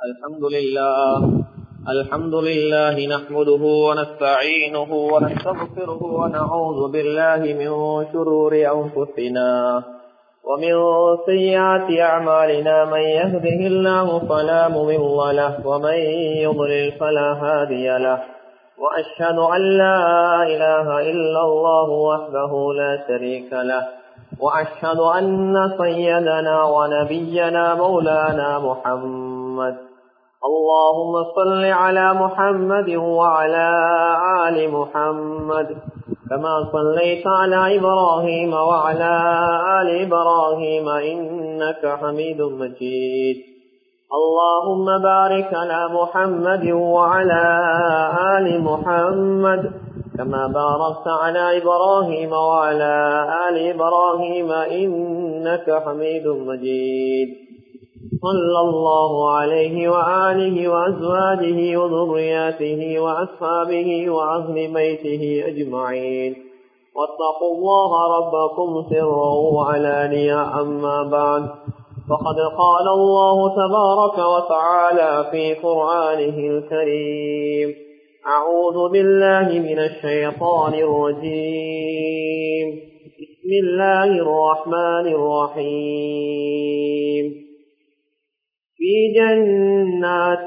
الحمد لله الحمد لله نحمده ونستعينه ونستغفره ونعوذ بالله من شرور أنفسنا ومن سيئات أعمالنا من يهده الله فلا مضل له ومن يضلل فلا هادي له وأشهد أن لا إله إلا الله وحده لا شريك له وأشهد أن سيدنا ونبينا مولانا محمد اللهم صل على محمد وعلى آل محمد كما صليت على إبراهيم وعلى آل إبراهيم إنك حميد مجيد اللهم بارك على محمد وعلى آل محمد كما باركت على إبراهيم وعلى آل إبراهيم إنك حميد مجيد صلى الله عليه وآله وأزواجه وذرياته وأصحابه وأهل بيته أجمعين واتقوا الله ربكم سرا وعلانيا أما بعد فقد قال الله تبارك وتعالى في قرآنه الكريم أعوذ بالله من الشيطان الرجيم بسم الله الرحمن الرحيم في جنات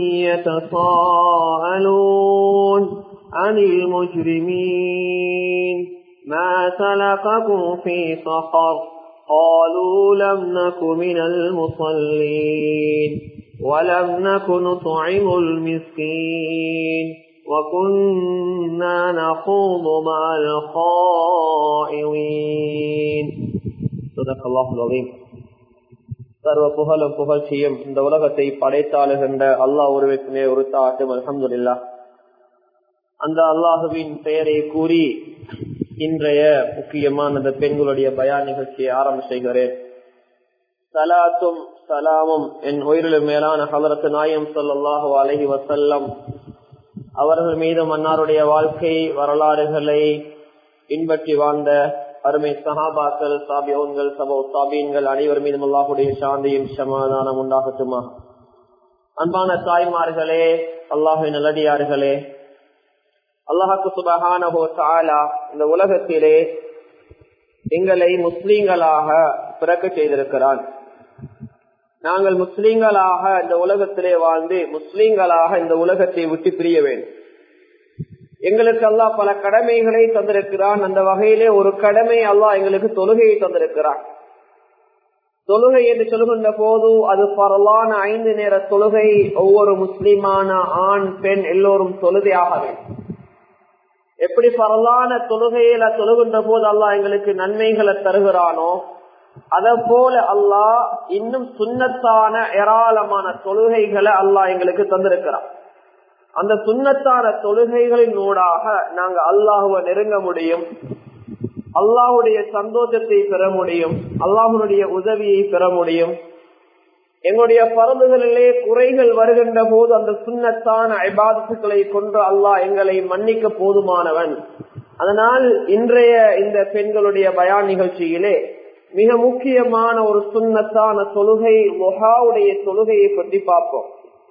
يتساءلون عن المجرمين ما سلككم في سقر قالوا لم نك من المصلين ولم نك نطعم المسكين وكنا نخوض مع الخائوين صدق الله العظيم சர்வ புகழும் புகழ்ச்சியும் இந்த உலகத்தை படைத்தாளுகின்ற அல்லாஹ் ஒருவருக்குமே ஒரு தாட்டும் அலமதுல்லா அந்த அல்லாஹுவின் பெயரை கூறி இன்றைய முக்கியமான அந்த பெண்களுடைய பயான் நிகழ்ச்சியை ஆரம்ப செய்கிறேன் சலாத்தும் சலாமும் என் உயிரிலும் மேலான ஹலரத்து நாயம் சொல்லாஹு அலஹி வசல்லம் அவர்கள் மீதும் அன்னாருடைய வாழ்க்கை வரலாறுகளை பின்பற்றி வாழ்ந்த அருமை சஹாபாக்கள் சாபியோன்கள் சபோ சாபீன்கள் அனைவர் மீதும் அல்லாஹுடைய சாந்தியும் சமாதானம் உண்டாகட்டுமா அன்பான தாய்மார்களே அல்லாஹின் நல்லடியார்களே அல்லாஹாக்கு சுபகானஹோ சாலா இந்த உலகத்திலே எங்களை முஸ்லீம்களாக பிறக்க செய்திருக்கிறான் நாங்கள் முஸ்லீம்களாக இந்த உலகத்திலே வாழ்ந்து முஸ்லீம்களாக இந்த உலகத்தை விட்டு பிரிய வேண்டும் எங்களுக்கு அல்லாஹ் பல கடமைகளை தந்திருக்கிறான் அந்த வகையிலே ஒரு கடமை அல்லாஹ் எங்களுக்கு தொழுகையை தந்திருக்கிறான் தொழுகை என்று சொல்கின்ற போது அது பரலான ஐந்து நேர தொழுகை ஒவ்வொரு முஸ்லிமான ஆண் பெண் எல்லோரும் தொழுகையாக வேண்டும் எப்படி பரலான தொழுகையில தொழுகின்ற போது அல்லாஹ் எங்களுக்கு நன்மைகளை தருகிறானோ அத போல அல்லாஹ் இன்னும் சுண்ணத்தான ஏராளமான தொழுகைகளை அல்லாஹ் எங்களுக்கு தந்திருக்கிறான் அந்த சுண்ணத்தான தொழுகைகளின் ஊடாக நாங்க அல்லாஹுவ நெருங்க முடியும் அல்லாஹுடைய சந்தோஷத்தை பெற முடியும் அல்லாஹுடைய உதவியை பெற முடியும் எங்களுடைய பரந்துகளிலே குறைகள் வருகின்ற போது அந்த சுண்ணத்தான ஐபாதத்துக்களை கொண்டு அல்லாஹ் எங்களை மன்னிக்க போதுமானவன் அதனால் இன்றைய இந்த பெண்களுடைய பயான் நிகழ்ச்சியிலே மிக முக்கியமான ஒரு சுண்ணத்தான தொழுகை ஒஹாவுடைய தொழுகையை பற்றி பார்ப்போம்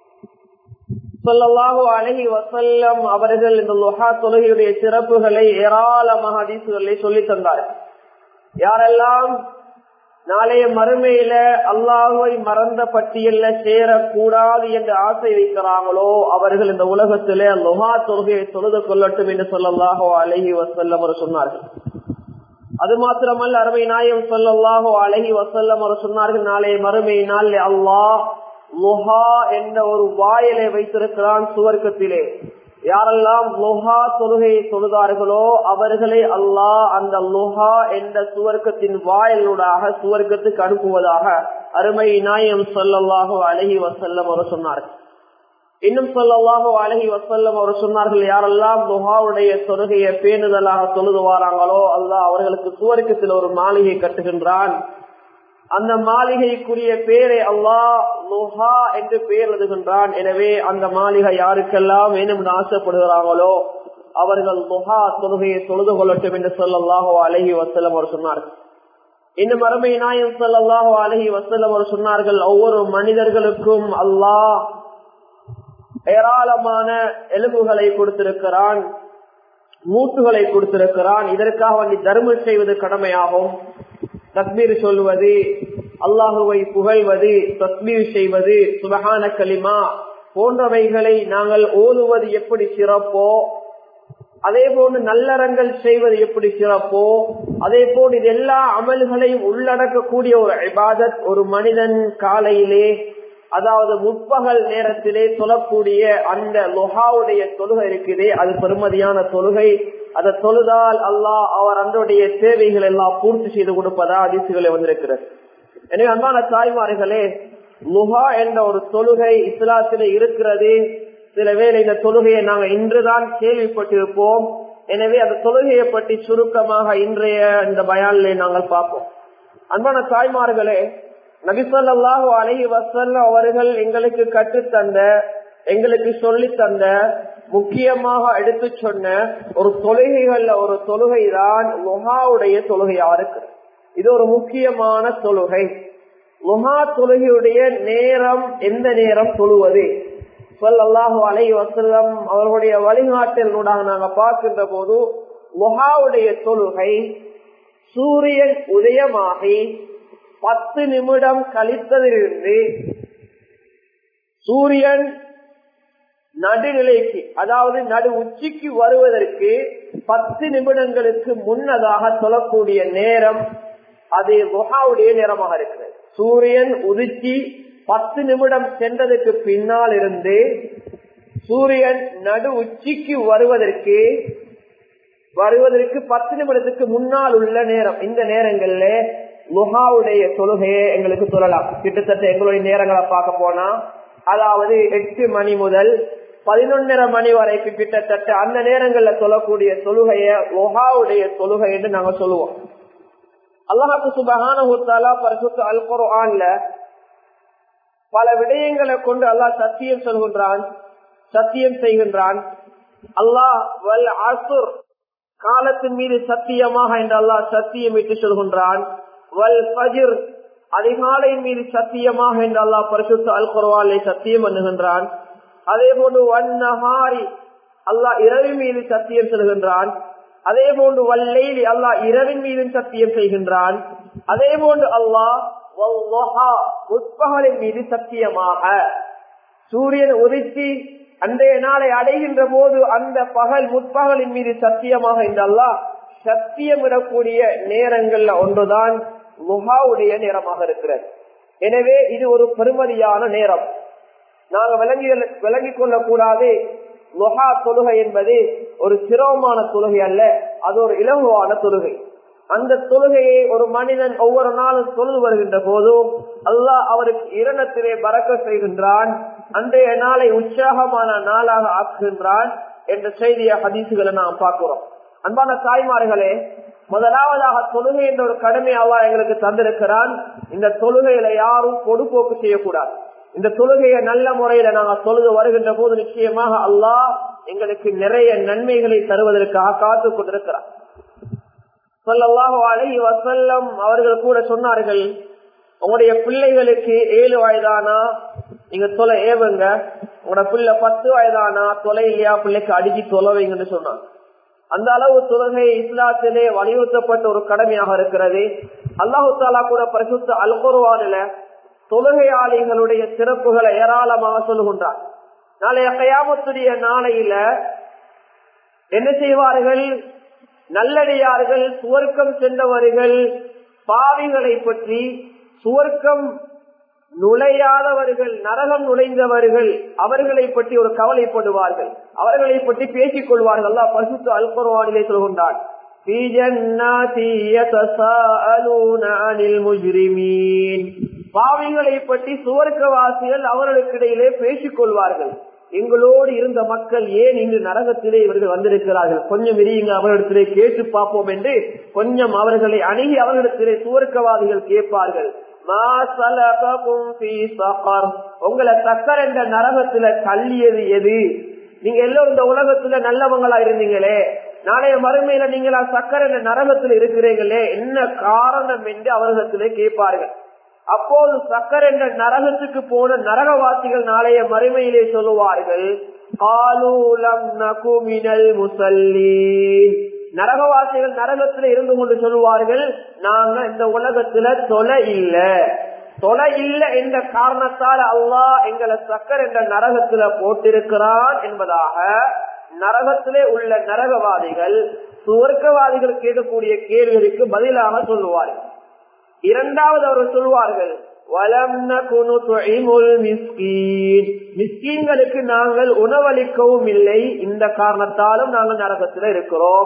சொல்லல்லாஹு அலஹி வசல்லம் அவர்கள் இந்த லொஹா தொழுகையுடைய சிறப்புகளை ஏராளமாக அதிசுகளை சொல்லி தந்தார் யாரெல்லாம் நாளைய மறுமையில அல்லாஹுவை மறந்த பட்டியல்ல சேரக்கூடாது என்று ஆசை வைக்கிறாங்களோ அவர்கள் இந்த உலகத்திலே லொஹா தொழுகையை தொழுது கொள்ளட்டும் என்று சொல்லல்லாஹோ அலஹி வசல்லம் அவர் சொன்னார்கள் அது மாத்திரமல்ல அருமை நாயம் சொல்லல்லாஹோ அலஹி வசல்லம் அவர் சொன்னார்கள் நாளைய மறுமை நாள் அல்லாஹ் லொஹா என்ற ஒரு வாயிலை வைத்திருக்கிறான் சுவர்க்கத்திலே யாரெல்லாம் லொஹா தொழுகையை தொழுதார்களோ அவர்களை அல்லாஹ் அந்த லொஹா என்ற சுவர்க்கத்தின் வாயிலூடாக சுவர்க்கத்துக்கு அனுப்புவதாக அருமை நாயம் சொல்லல்லாஹோ அழகி வசல்லம் அவர் சொன்னார்கள் இன்னும் சொல்லல்லாஹோ அழகி வசல்லம் அவர் சொன்னார்கள் யாரெல்லாம் லொஹாவுடைய தொழுகையை பேணுதலாக தொழுது வாராங்களோ அல்லாஹ் அவர்களுக்கு சுவர்க்கத்தில் ஒரு மாளிகை கட்டுகின்றான் அந்த மாளிகைக்குரிய பேரை அல்லாஹ் லுஹா என்று பெயர் எழுதுகின்றான் எனவே அந்த மாளிகை யாருக்கெல்லாம் வேணும் ஆசைப்படுகிறார்களோ அவர்கள் லுஹா தொழுகையை தொழுது கொள்ளட்டும் என்று சொல்லல்லாஹோ அழகி வசலம் அவர் சொன்னார்கள் இன்னும் அருமை நாயம் சல்லாஹு அலஹி வசல்லம் அவர் சொன்னார்கள் ஒவ்வொரு மனிதர்களுக்கும் அல்லாஹ் ஏராளமான எலும்புகளை கொடுத்திருக்கிறான் மூட்டுகளை கொடுத்திருக்கிறான் இதற்காக வேண்டி தர்மம் செய்வது கடமையாகும் தக்பீர் சொல்வது அல்லாஹுவை புகழ்வது தஸ்பீர் செய்வது சுபகான களிமா போன்றவைகளை நாங்கள் ஓதுவது எப்படி சிறப்போ அதே போன்று நல்லறங்கள் செய்வது எப்படி சிறப்போ அதே போன்று இது எல்லா அமல்களையும் உள்ளடக்கக்கூடிய ஒரு இபாதத் ஒரு மனிதன் காலையிலே அதாவது முற்பகல் நேரத்திலே தொழக்கூடிய அந்த லொஹாவுடைய தொழுகை இருக்குதே அது பெருமதியான தொழுகை அதை தொழுதால் அல்லாஹ் அவர் அன்றைய தேவைகள் எல்லாம் பூர்த்தி செய்து கொடுப்பதா அதிர்ச்சிகளை வந்திருக்கிறது எனவே அன்பான தாய்மார்களே லுஹா என்ற ஒரு தொழுகை இஸ்லாத்திலே இருக்கிறது சில வேளை இந்த தொழுகையை நாங்கள் இன்றுதான் கேள்விப்பட்டிருப்போம் எனவே அந்த தொழுகையை பற்றி சுருக்கமாக இன்றைய இந்த பயானிலே நாங்கள் பார்ப்போம் அன்பான தாய்மார்களே நபிசல்லாஹு அலஹி வசல்ல அவர்கள் எங்களுக்கு கற்றுத்தந்த எங்களுக்கு சொல்லி தந்த முக்கியமாக எடுத்து சொன்ன ஒரு தொழுகைகள்ல ஒரு தொழுகை தான் லுஹாவுடைய தொழுகையா இருக்கு இது ஒரு முக்கியமான தொழுகை லுஹா தொழுகையுடைய நேரம் எந்த நேரம் தொழுவது சொல்லாஹு அலை வசல்லம் அவர்களுடைய வழிகாட்டலூடாக நாங்க பார்க்கின்ற போது லுஹாவுடைய தொழுகை சூரியன் உதயமாகி பத்து நிமிடம் கழித்ததிலிருந்து சூரியன் நடுநிலைக்கு அதாவது நடு உச்சிக்கு வருவதற்கு பத்து நிமிடங்களுக்கு முன்னதாக சொல்லக்கூடிய நேரம் அது முகாவுடைய நேரமாக இருக்கிறது சூரியன் உதிச்சி பத்து நிமிடம் சென்றதுக்கு பின்னால் இருந்து சூரியன் நடு உச்சிக்கு வருவதற்கு வருவதற்கு பத்து நிமிடத்துக்கு முன்னால் உள்ள நேரம் இந்த நேரங்கள்ல முகாவுடைய தொழுகையை எங்களுக்கு சொல்லலாம் கிட்டத்தட்ட எங்களுடைய நேரங்களை பார்க்க போனா அதாவது எட்டு மணி முதல் பதினொன்னரை மணி வரைக்கும் கிட்டத்தட்ட அந்த நேரங்கள்ல சொல்லக்கூடிய தொழுகைய ஒஹாவுடைய தொழுகை என்று நாங்க சொல்லுவோம் அல்லாஹாக்கு சுபகான பரிசுத்த அல் குர்ஆன்ல பல விடயங்களை கொண்டு அல்லாஹ் சத்தியம் சொல்கின்றான் சத்தியம் செய்கின்றான் அல்லாஹ் வல் அசுர் காலத்தின் மீது சத்தியமாக என்று அல்லாஹ் சத்தியம் இட்டு சொல்கின்றான் வல் ஃபஜிர் அதிகாலையின் மீது சத்தியமாக என்று அல்லாஹ் பரிசுத்த அல் குர்வாலை சத்தியம் பண்ணுகின்றான் அதே போன்று வன்னஹாரி அல்லாஹ் இரவின் மீது சத்தியம் சொல்கின்றான் அதே போன்று வல்லைலி அல்லாஹ் இரவின் மீதும் சத்தியம் செய்கின்றான் அதே போன்று அல்லாஹ் உட்பகலின் மீது சத்தியமாக சூரியன் உதித்து அன்றைய நாளை அடைகின்ற போது அந்த பகல் முற்பகலின் மீது சத்தியமாக இந்த அல்லாஹ் சத்தியமிடக்கூடிய நேரங்கள்ல ஒன்றுதான் முகாவுடைய நேரமாக இருக்கிறது எனவே இது ஒரு பெருமதியான நேரம் நாங்க விளங்கி விளங்கிக் கொள்ளக்கூடாது லொஹா தொழுகை என்பது ஒரு சிரமமான தொழுகை அல்ல அது ஒரு இலகுவான தொழுகை அந்த தொழுகையை ஒரு மனிதன் ஒவ்வொரு நாளும் தொழுது வருகின்ற போதும் அல்லாஹ் அவருக்கு இரணத்திலே பறக்க செய்கின்றான் அன்றைய நாளை உற்சாகமான நாளாக ஆக்குகின்றான் என்ற செய்திய ஹதீசுகளை நாம் பார்க்கிறோம் அன்பான தாய்மார்களே முதலாவதாக தொழுகை என்ற ஒரு கடமை அல்லாஹ் எங்களுக்கு தந்திருக்கிறான் இந்த தொழுகையில யாரும் பொடுப்போக்கு செய்யக்கூடாது இந்த தொழுகையை நல்ல முறையில நாங்க தொழுது வருகின்ற போது நிச்சயமாக அல்லாஹ் எங்களுக்கு நிறைய நன்மைகளை தருவதற்காக காத்து கொண்டிருக்கிறார் சொல்லல்லாஹு அலஹி வசல்லம் அவர்கள் கூட சொன்னார்கள் உங்களுடைய பிள்ளைகளுக்கு ஏழு வயதானா நீங்க தொலை ஏவுங்க உங்களோட பிள்ளை பத்து வயதானா தொலை இல்லையா பிள்ளைக்கு அடிச்சு தொலைவைங்கன்னு சொன்னாங்க அந்த அளவு தொழுகை இஸ்லாத்திலே வலியுறுத்தப்பட்ட ஒரு கடமையாக இருக்கிறது அல்லாஹு தாலா கூட பரிசுத்த அல்குருவானில தொழுகையாளிகளுடைய சிறப்புகளை ஏராளமாக சொல்லுகின்றார் நாளைய கயாமத்துடைய நாளையில என்ன செய்வார்கள் நல்லடியார்கள் சுவர்க்கம் சென்றவர்கள் பாவிகளை பற்றி சுவர்க்கம் நுழையாதவர்கள் நரகம் நுழைந்தவர்கள் அவர்களை பற்றி ஒரு கவலைப்படுவார்கள் அவர்களை பற்றி பேசிக் கொள்வார்கள் அல்லா பரிசுத்து அல்பருவானிலே சொல்கின்றான் பாவிகளை பற்றி சுவர்க்கவாசிகள் அவர்களுக்கு இடையிலே பேசிக் கொள்வார்கள் எங்களோடு இருந்த மக்கள் ஏன் இங்கு நரகத்திலே இவர்கள் வந்திருக்கிறார்கள் கொஞ்சம் இரியுங்க அவர்களிடத்திலே கேட்டு பார்ப்போம் என்று கொஞ்சம் அவர்களை அணுகி அவர்களிடத்திலே சுவர்க்கவாதிகள் கேட்பார்கள் உங்களை சக்கர் என்ற நரகத்துல தள்ளியது எது நீங்க எல்லோரும் இந்த உலகத்துல நல்லவங்களா இருந்தீங்களே நாளைய மறுமையில நீங்களா சக்கர என்ற நரகத்தில் இருக்கிறீங்களே என்ன காரணம் என்று அவர்களிடத்திலே கேட்பார்கள் அப்போது சக்கர் என்ற நரகத்துக்கு போன நரகவாசிகள் நாளைய மறுமையிலே சொல்லுவார்கள் காலூலம் நகுமினல் முசல்லீன் நரகவாசிகள் நரகத்துல இருந்து கொண்டு சொல்லுவார்கள் நாங்க இந்த உலகத்துல தொலை இல்ல தொலை இல்ல என்ற காரணத்தால் அல்லாஹ் எங்களை சக்கர் என்ற நரகத்துல போட்டிருக்கிறான் என்பதாக நரகத்திலே உள்ள நரகவாதிகள் சுவர்க்கவாதிகள் கேட்கக்கூடிய கேள்விகளுக்கு பதிலாக சொல்லுவார்கள் இரண்டாவது அவர்கள் சொல்வார்கள் மிஸ்கீன்களுக்கு நாங்கள் உணவளிக்கவும் இல்லை இந்த காரணத்தாலும் நாங்கள் நரகத்தில் இருக்கிறோம்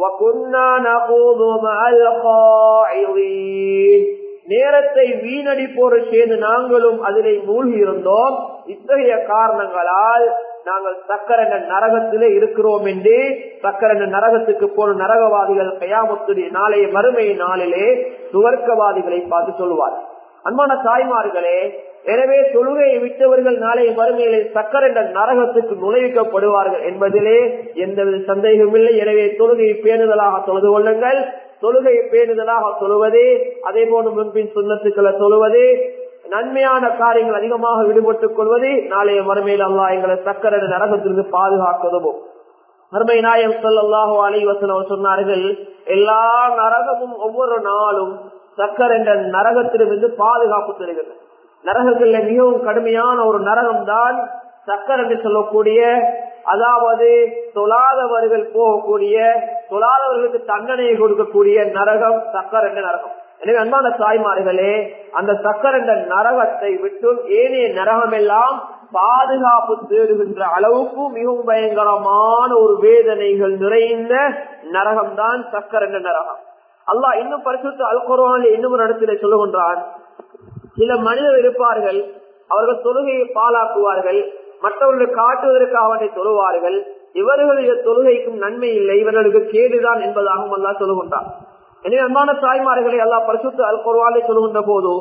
நேரத்தை வீணடிப்போரை சேர்ந்து நாங்களும் அதிலே மூழ்கி இருந்தோம் இத்தகைய காரணங்களால் நாங்கள் சக்கரன நரகத்திலே இருக்கிறோம் என்று சக்கரன நரகத்துக்கு போன நரகவாதிகள் கயாமத்துடைய நாளைய மறுமை நாளிலே சுவர்க்கவாதிகளை பார்த்து சொல்லுவார் அன்பான தாய்மார்களே எனவே தொழுகையை விட்டவர்கள் நாளைய மறுமையிலே சக்கர என்ற நரகத்துக்கு நுழைவிக்கப்படுவார்கள் என்பதிலே எந்தவித சந்தேகமில்லை எனவே தொழுகையை பேணுதலாக தொழுது கொள்ளுங்கள் தொழுகையை பேணுதலாக தொழுவதே அதே போன்று முன்பின் சுண்ணத்துக்களை தொழுவதே நன்மையான காரியங்கள் அதிகமாக விடுபட்டுக் கொள்வது நாளைய மறுமையில் அல்லா எங்களை சக்கர நரகத்திலிருந்து பாதுகாக்கதுமோ மறுமை நாயம் சொல்லாஹோ அலைவசனம் சொன்னார்கள் எல்லா நரகமும் ஒவ்வொரு நாளும் சக்கர் என்ற நரகத்திலிருந்து பாதுகாப்பு தருகிறது நரகங்கள்ல மிகவும் கடுமையான ஒரு நரகம் தான் சக்கர் என்று சொல்லக்கூடிய அதாவது தொழாதவர்கள் போகக்கூடிய தொழாதவர்களுக்கு தண்டனையை கொடுக்கக்கூடிய நரகம் சக்கர் என்ற நரகம் எனவே அன்பான தாய்மார்களே அந்த சக்கர் என்ற நரகத்தை விட்டு ஏனைய நரகம் எல்லாம் பாதுகாப்பு தேடுகின்ற அளவுக்கு மிகவும் பயங்கரமான ஒரு வேதனைகள் நிறைந்த நரகம் தான் சக்கர் என்ற நரகம் அல்லாஹ் இன்னும் பரிசுத்த அல்குரான் இன்னும் ஒரு இடத்துல சொல்லுகின்றான் சில மனிதர் இருப்பார்கள் அவர்கள் தொழுகையை பாலாக்குவார்கள் மற்றவர்களுக்கு காட்டுவதற்காக அவனை தொழுவார்கள் இவர்களுடைய தொழுகைக்கும் நன்மை இல்லை இவர்களுக்கு கேடுதான் என்பதாகவும் அல்லா சொல்லுகின்றார் எனவே அன்பான தாய்மார்களை எல்லா பரிசுத்த அல் குர்வாலை சொல்லுகின்ற போது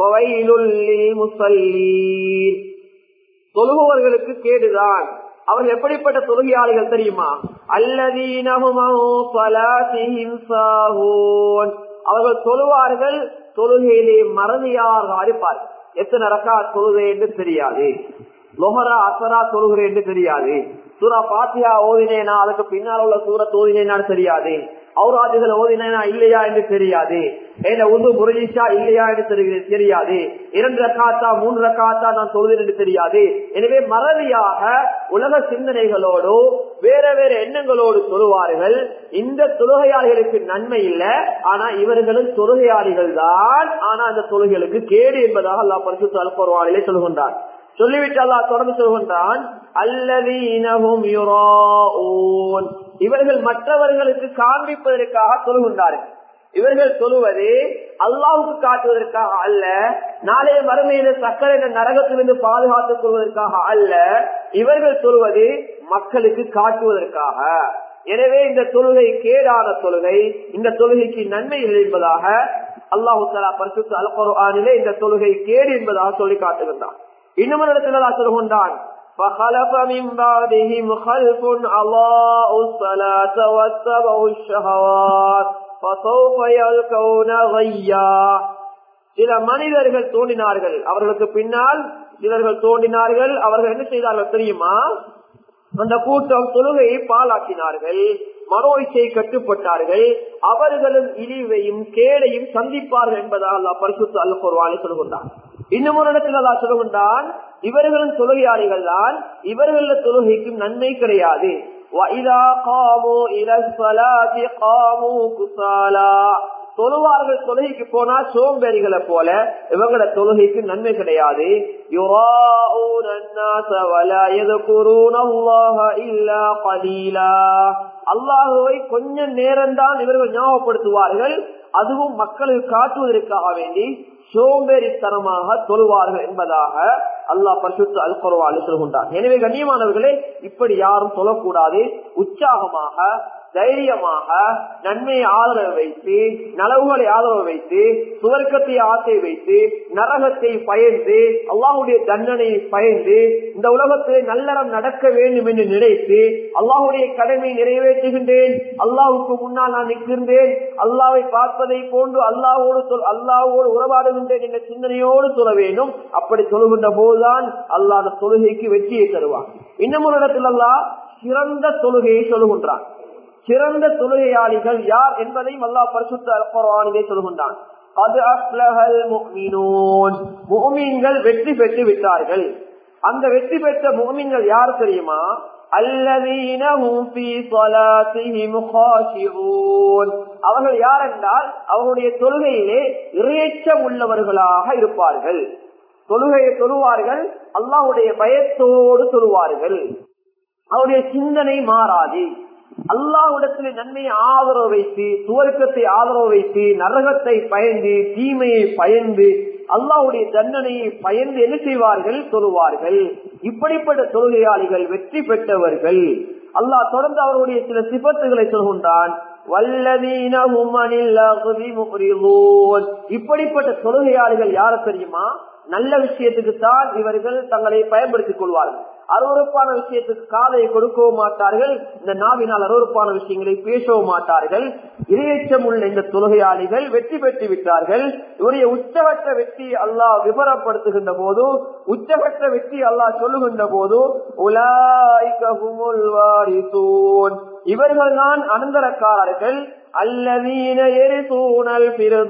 தொழுகுவர்களுக்கு கேடுதான் அவர்கள் எப்படிப்பட்ட தொழுகையாளிகள் தெரியுமா அல்லதீனமும் அவர்கள் தொழுவார்கள் தொழுகையிலே மறதியாக இருப்பார்கள் எத்தனை ரக்கா தொழுகை என்று தெரியாது லொஹரா அசரா தொழுகிறேன் என்று தெரியாது சூரா பாத்தியா ஓதினேனா அதுக்கு பின்னால் உள்ள சூரத் ஓதினேனான்னு தெரியாது அவுராஜுகள் ஓதினேனா இல்லையா என்று தெரியாது என்ன உந்து முறையிச்சா இல்லையா என்று தெரியாது இரண்டு ரக்காத்தா மூன்று ரக்காத்தா நான் தொழுதேன் என்று தெரியாது எனவே மறதியாக உலக சிந்தனைகளோடு வேற வேற எண்ணங்களோடு சொல்லுவார்கள் இந்த தொழுகையாளிகளுக்கு நன்மை இல்லை ஆனா இவர்களும் தொழுகையாளிகள் தான் ஆனா அந்த தொழுகைகளுக்கு கேடு என்பதாக அல்லா பரிசு அல்பருவானிலே சொல்கின்றார் சொல்லிவிட்டு அல்லா தொடர்ந்து சொல்கின்றான் அல்லதீனஹும் யுராஊன் இவர்கள் மற்றவர்களுக்கு காண்பிப்பதற்காக தொழுகின்றார்கள் இவர்கள் தொழுவது அல்லாவுக்கு காட்டுவதற்காக அல்ல நாளைய மறுமையில சக்கரை நரகத்திலிருந்து பாதுகாத்துக் கொள்வதற்காக அல்ல இவர்கள் தொழுவது மக்களுக்கு காட்டுவதற்காக எனவே இந்த தொழுகை கேடான தொழுகை இந்த தொழுகைக்கு நன்மை இல்லை என்பதாக அல்லாஹு தலா பரிசுத்து அல்குரானிலே இந்த தொழுகை கேடு என்பதாக சொல்லி காட்டுகின்றான் இன்னும் இடத்துல சொல்கின்றான் فخلف من بعدهم خلف أضاءوا الصلاة واتبعوا الشهوات فسوف يلقون غيا சில மனிதர்கள் தோன்றினார்கள் அவர்களுக்கு பின்னால் சிலர்கள் தோன்றினார்கள் அவர்கள் என்ன செய்தார்கள் தெரியுமா அந்த கூட்டம் தொழுகையை பாலாக்கினார்கள் மனோ இச்சை கட்டுப்பட்டார்கள் அவர்களும் இழிவையும் கேடையும் சந்திப்பார்கள் என்பதால் பரிசுத்து அல்ல பொருவானை சொல்கின்றார் இன்னும் ஒரு இடத்தில் அல்லா சொல்லுகின்றான் இவர்களும் தொழுகையாளிகள் தான் இவர்கள தொழுகைக்கும் நன்மை கிடையாது தொழுவார்கள் தொழுகைக்கு போனா சோம்பேறிகளை போல இவங்களோட தொழுகைக்கு நன்மை கிடையாது அல்லாஹுவை கொஞ்ச நேரம் தான் இவர்கள் ஞாபகப்படுத்துவார்கள் அதுவும் மக்களுக்கு காட்டுவதற்காக வேண்டி சோம்பேறித்தனமாக தொழுவார்கள் என்பதாக அல்லாஹ் பரிசுத்து அல் குரவாலு சொல்கின்றார் எனவே கண்ணியமானவர்களே இப்படி யாரும் சொல்லக்கூடாது உற்சாகமாக தைரியமாக நன்மையை ஆதரவு வைத்து நலவுகளை ஆதரவு வைத்து சுவர்க்கத்தை ஆசை வைத்து நரகத்தை பயந்து அல்லாஹுடைய தண்டனையை பயந்து இந்த உலகத்தில் நல்லறம் நடக்க வேண்டும் என்று நினைத்து அல்லாஹுடைய கடமை நிறைவேற்றுகின்றேன் அல்லாஹுக்கு முன்னால் நான் நிற்கின்றேன் அல்லாவை பார்ப்பதை போன்று அல்லாவோடு சொல் அல்லாவோடு உறவாடுகின்றேன் என்ற சிந்தனையோடு சொல்ல வேண்டும் அப்படி சொல்லுகின்ற போதுதான் அல்லாஹ் அந்த தொழுகைக்கு வெற்றியை தருவான் இன்னும் ஒரு இடத்தில் அல்லாஹ் சிறந்த தொழுகையை சொல்லுகின்றான் சிறந்த தொழுகையாளிகள் யார் என்பதையும் அல்லாஹ் பரிசுத்த அல்பரானிலே சொல்கின்றான் அது அஸ்லஹல் முஃமினூன் முஃமின்கள் வெற்றி பெற்று விட்டார்கள் அந்த வெற்றி பெற்ற முஃமின்கள் யார் தெரியுமா அவர்கள் யார் என்றால் அவருடைய தொழுகையிலே இறையச்சம் உள்ளவர்களாக இருப்பார்கள் தொழுகையை தொழுவார்கள் அல்லாவுடைய பயத்தோடு தொழுவார்கள் அவருடைய சிந்தனை மாறாது அல்லாஹ்விடத்தில் நன்மையை ஆதரவு வைத்து சுவர்க்கத்தை ஆதரவு வைத்து நரகத்தை பயந்து தீமையை பயந்து அல்லாஹ்வுடைய தண்டனையை பயந்து என்ன செய்வார்கள் தொழுவார்கள் இப்படிப்பட்ட தொழுகையாளிகள் வெற்றி பெற்றவர்கள் அல்லாஹ் தொடர்ந்து அவருடைய சில சிபத்துகளை சொல்கின்றான் இப்படிப்பட்ட தொழுகையாளிகள் யார தெரியுமா நல்ல விஷயத்துக்கு தான் இவர்கள் தங்களை பயன்படுத்திக் கொள்வார்கள் அருவறுப்பான விஷயத்துக்கு காலையை கொடுக்கவும் மாட்டார்கள் இந்த நாவினால் அருவறுப்பான விஷயங்களை பேசவும் மாட்டார்கள் இரையச்சம் உள்ள இந்த தொழுகையாளிகள் வெற்றி பெற்று விட்டார்கள் இவருடைய உச்சகட்ட வெற்றி அல்லாஹ் விவரப்படுத்துகின்ற போது உச்சகட்ட வெற்றி அல்லாஹ் சொல்லுகின்ற போது இவர்கள் தான் அனந்தரக்காரர்கள் அல்லதீன எரிசூனல்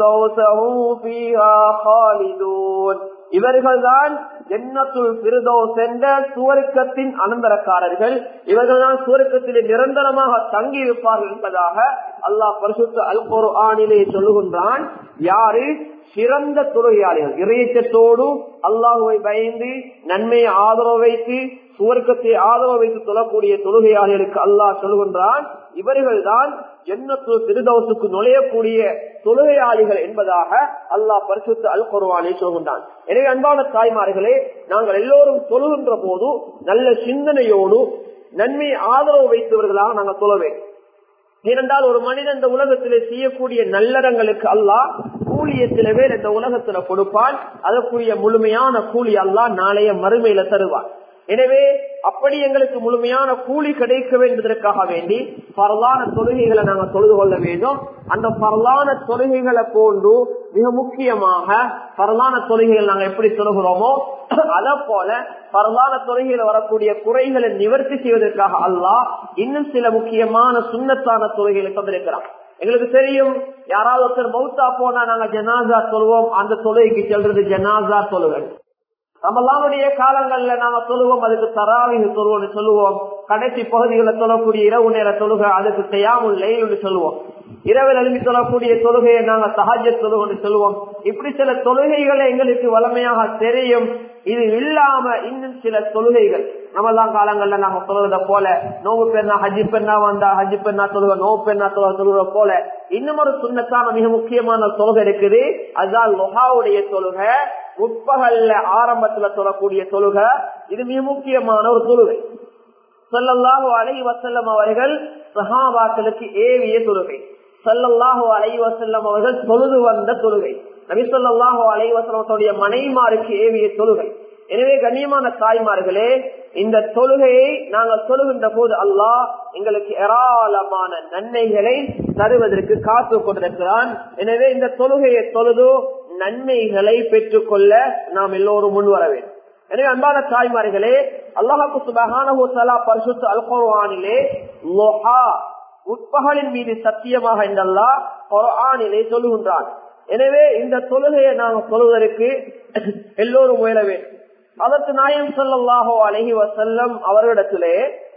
இவர்கள்தான் ஜன்னத்துல் பிரதோஸ் என்ற சுவர்க்கத்தின் அனந்தரக்காரர்கள் இவர்கள்தான் சுவர்க்கத்திலே நிரந்தரமாக தங்கி இருப்பார்கள் என்பதாக அல்லாஹ் பரிசுத்த அல் ஆணிலே சொல்லுகின்றான் யாரு சிறந்த தொழுகையாளிகள் இறையச்சத்தோடு அல்லாஹுவை பயந்து நன்மையை ஆதரவு வைத்து சுவர்க்கத்தை ஆதரவு வைத்து தொழக்கூடிய தொழுகையாளிகளுக்கு அல்லாஹ் சொல்லுகின்றான் இவர்கள் தான் ஜன்னத்து திருதவசுக்கு நுழையக்கூடிய தொழுகையாளிகள் என்பதாக அல்லாஹ் பரிசுத்த அல் குருவானை சொல்கின்றான் எனவே அன்பான தாய்மார்களே நாங்கள் எல்லோரும் தொழுகின்ற போது நல்ல சிந்தனையோடு நன்மை ஆதரவு வைத்தவர்களாக நாங்கள் தொழவேன் ஏனென்றால் ஒரு மனிதன் இந்த உலகத்திலே செய்யக்கூடிய நல்லறங்களுக்கு அல்லாஹ் கூலிய சில பேர் இந்த உலகத்துல கொடுப்பான் அதற்குரிய முழுமையான கூலி அல்லாஹ் நாளைய மறுமையில தருவான் எனவே அப்படி எங்களுக்கு முழுமையான கூலி கிடைக்க வேண்டியதற்காக வேண்டி பரவான தொழுகைகளை நாங்கள் தொழுது கொள்ள வேண்டும் அந்த பரவான தொழுகைகளை போன்று மிக முக்கியமாக பரவான தொழுகைகள் நாங்கள் எப்படி தொழுகிறோமோ அத போல பரவான தொழுகையில வரக்கூடிய குறைகளை நிவர்த்தி செய்வதற்காக அல்லாஹ் இன்னும் சில முக்கியமான சுண்ணத்தான தொழுகைகளை தந்திருக்கிறான் எங்களுக்கு தெரியும் யாராவது ஒருத்தர் மௌத்தா போனா நாங்க ஜனாசா சொல்லுவோம் அந்த தொழுகைக்கு செல்றது ஜனாசா தொழுகை ரமலானுடைய காலங்கள்ல நாம சொல்லுவோம் அதுக்கு தராவிக சொல்லுவோம்னு சொல்லுவோம் கடைசி பகுதிகளை சொல்லக்கூடிய இரவு நேர தொழுகை அதுக்கு செய்யாமல் லெயில்னு சொல்லுவோம் இரவில் எழுப்பி சொல்லக்கூடிய தொழுகையை நாங்க சஹஜ தொழுகை சொல்லுவோம் இப்படி சில தொழுகைகளை எங்களுக்கு வளமையாக தெரியும் இது இல்லாம இன்னும் சில தொழுகைகள் ரமலான் காலங்கள்ல நாங்க சொல்றத போல நோவு பெண்ணா ஹஜ்ஜி பெண்ணா வந்தா ஹஜ்ஜி பெண்ணா தொழுக நோவு பெண்ணா தொழுக சொல்ற போல இன்னும் ஒரு சுண்ணத்தான மிக முக்கியமான தொழுகை இருக்குது அதுதான் லொஹாவுடைய தொழுகை முற்பகல்ல ஆரம்பத்துல சொல்லக்கூடிய தொழுக இது மிக முக்கியமான ஒரு தொழுகை சொல்லல்லாஹு அலை வசல்லம் அவர்கள் சஹாபாக்களுக்கு ஏவிய தொழுகை சொல்லல்லாஹு அலை வசல்லம் அவர்கள் தொழுது வந்த தொழுகை நபி சொல்லாஹு அலை வசல்லத்துடைய மனைமாருக்கு ஏவிய தொழுகை எனவே கண்ணியமான தாய்மார்களே இந்த தொழுகையை நாங்கள் தொழுகின்ற போது அல்லாஹ் எங்களுக்கு ஏராளமான நன்மைகளை தருவதற்கு காத்து கொண்டிருக்கிறான் எனவே இந்த தொழுகையை தொழுது நன்மைகளை பெற்றுக்கொள்ள நாம் எல்லோரும் முன் வர வேண்டும் எனவே அன்பான தாய்மார்களே அல்லாஹாக்கு சுபகான பரிசுத்து அல்குர்வானிலே லோஹா உட்பகலின் மீது சத்தியமாக என்றல்லா குரானிலே சொல்லுகின்றான் எனவே இந்த தொழுகையை நாங்கள் சொல்வதற்கு எல்லோரும் முயல வேண்டும் அதற்கு நாயம் சொல்லல்லாஹோ அழகி வசல்லம் அவர்களிடத்திலே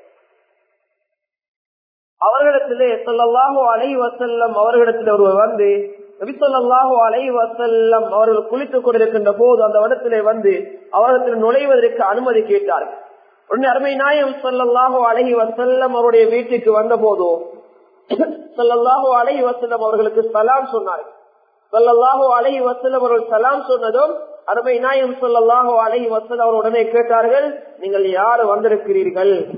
அவர்களிடத்திலே சொல்லல்லாஹோ அழகி வசல்லம் அவர்களிடத்தில் ஒருவர் வந்து நபிசல்லாஹோ அலை வசல்லம் அவர்கள் குளித்துக் கொண்டிருக்கின்ற போது அந்த இடத்திலே வந்து அவர்களிடத்தில் நுழைவதற்கு அனுமதி கேட்டார்கள் உடனே அருமை நாயம் சொல்லல்லாஹோ அழகி வசல்லம் அவருடைய வீட்டுக்கு வந்த போதோ சொல்லல்லாஹோ அழகி வசல்லம் அவர்களுக்கு சலாம் சொன்னார்கள் சொல்லல்லாஹோ அழகி வசல்லம் அவர்கள் சலாம் சொன்னதும் அருமை நாயம் சொல்லல்லாஹோ அழகி வசல் அவர் உடனே கேட்டார்கள் நீங்கள் யாரு வந்திருக்கிறீர்கள்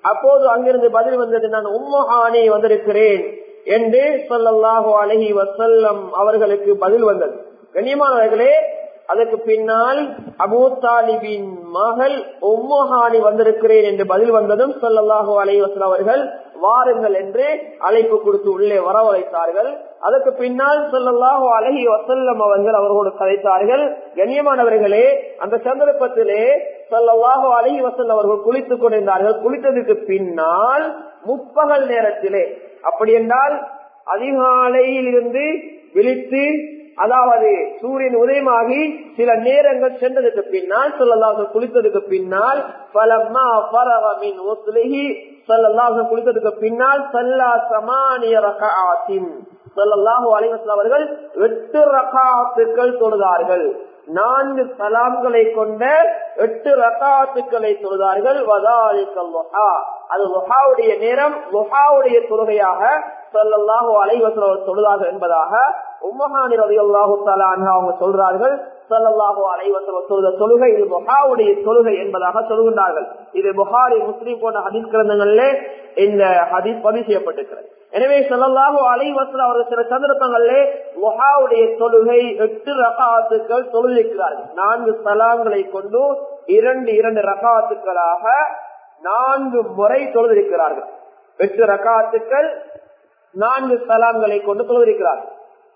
அப்போது அங்கிருந்து பதில் வந்தது நான் உம்மஹானி வந்திருக்கிறேன் என்று சொல்லல்லாஹு அலஹி வசல்லம் அவர்களுக்கு பதில் வந்தது கண்ணியமானவர்களே அதற்கு பின்னால் அபூ தாலிபின் மகள் உம்மஹானி வந்திருக்கிறேன் என்று பதில் வந்ததும் சொல்லல்லாஹு அலஹி வசல்லம் அவர்கள் வாருங்கள் என்று அழைப்பு கொடுத்து உள்ளே வரவழைத்தார்கள் அதற்கு பின்னால் சொல்லல்லாஹு அலஹி வசல்லம் அவர்கள் அவர்களோடு கதைத்தார்கள் கண்ணியமானவர்களே அந்த சந்தர்ப்பத்திலே சொல்லல்லாஹு அலஹி வசல்லம் அவர்கள் குளித்துக் கொண்டிருந்தார்கள் குளித்ததுக்கு பின்னால் முப்பகல் நேரத்திலே அப்படி என்றால் அதிகாலையில் இருந்து விழித்து அதாவது சூரியன் உதயமாகி சில நேரங்கள் சென்றதுக்கு பின்னால் சொல்லலாக குளித்ததுக்கு பின்னால் பலம்மா பரவமின் ஒத்துலகி சொல்லலாக குளித்ததுக்கு பின்னால் சல்லா சமானிய ரகாத்தின் சொல்லலாக அலைவசல் அவர்கள் எட்டு ரகாத்துக்கள் தொழுதார்கள் நான்கு சலாம்களை கொண்ட எட்டு ரகாத்துக்களை தொழுதார்கள் வதாலிக்கல் அது லுஹாவுடைய நேரம் லுஹாவுடைய தொழுகையாக சொல்லல்லாஹு அலைவசல் தொழுதாக என்பதாக உம்மஹானி ரவி அல்லாஹு அவங்க சொல்றார்கள் சல்லாஹு அலைவசல் தொழுத தொழுகை இது புகாவுடைய தொழுகை என்பதாக சொல்கின்றார்கள் இது புகாரி முஸ்லீம் போன்ற ஹதீஸ் கிரந்தங்களிலே இந்த ஹதீஸ் பதிவு செய்யப்பட்டிருக்கிறது எனவே சொல்லல்லாஹு அலைவசல் அவர்கள் சில சந்தர்ப்பங்களிலே முஹாவுடைய தொழுகை எட்டு ரகாத்துக்கள் தொழுதிருக்கிறார்கள் நான்கு சலாங்களை கொண்டு இரண்டு இரண்டு ரகாத்துக்களாக நான்கு முறை தொழுதிருக்கிறார்கள் எட்டு ரகாத்துக்கள் நான்கு சலாம்களை கொண்டு தொழுதிருக்கிறார்கள்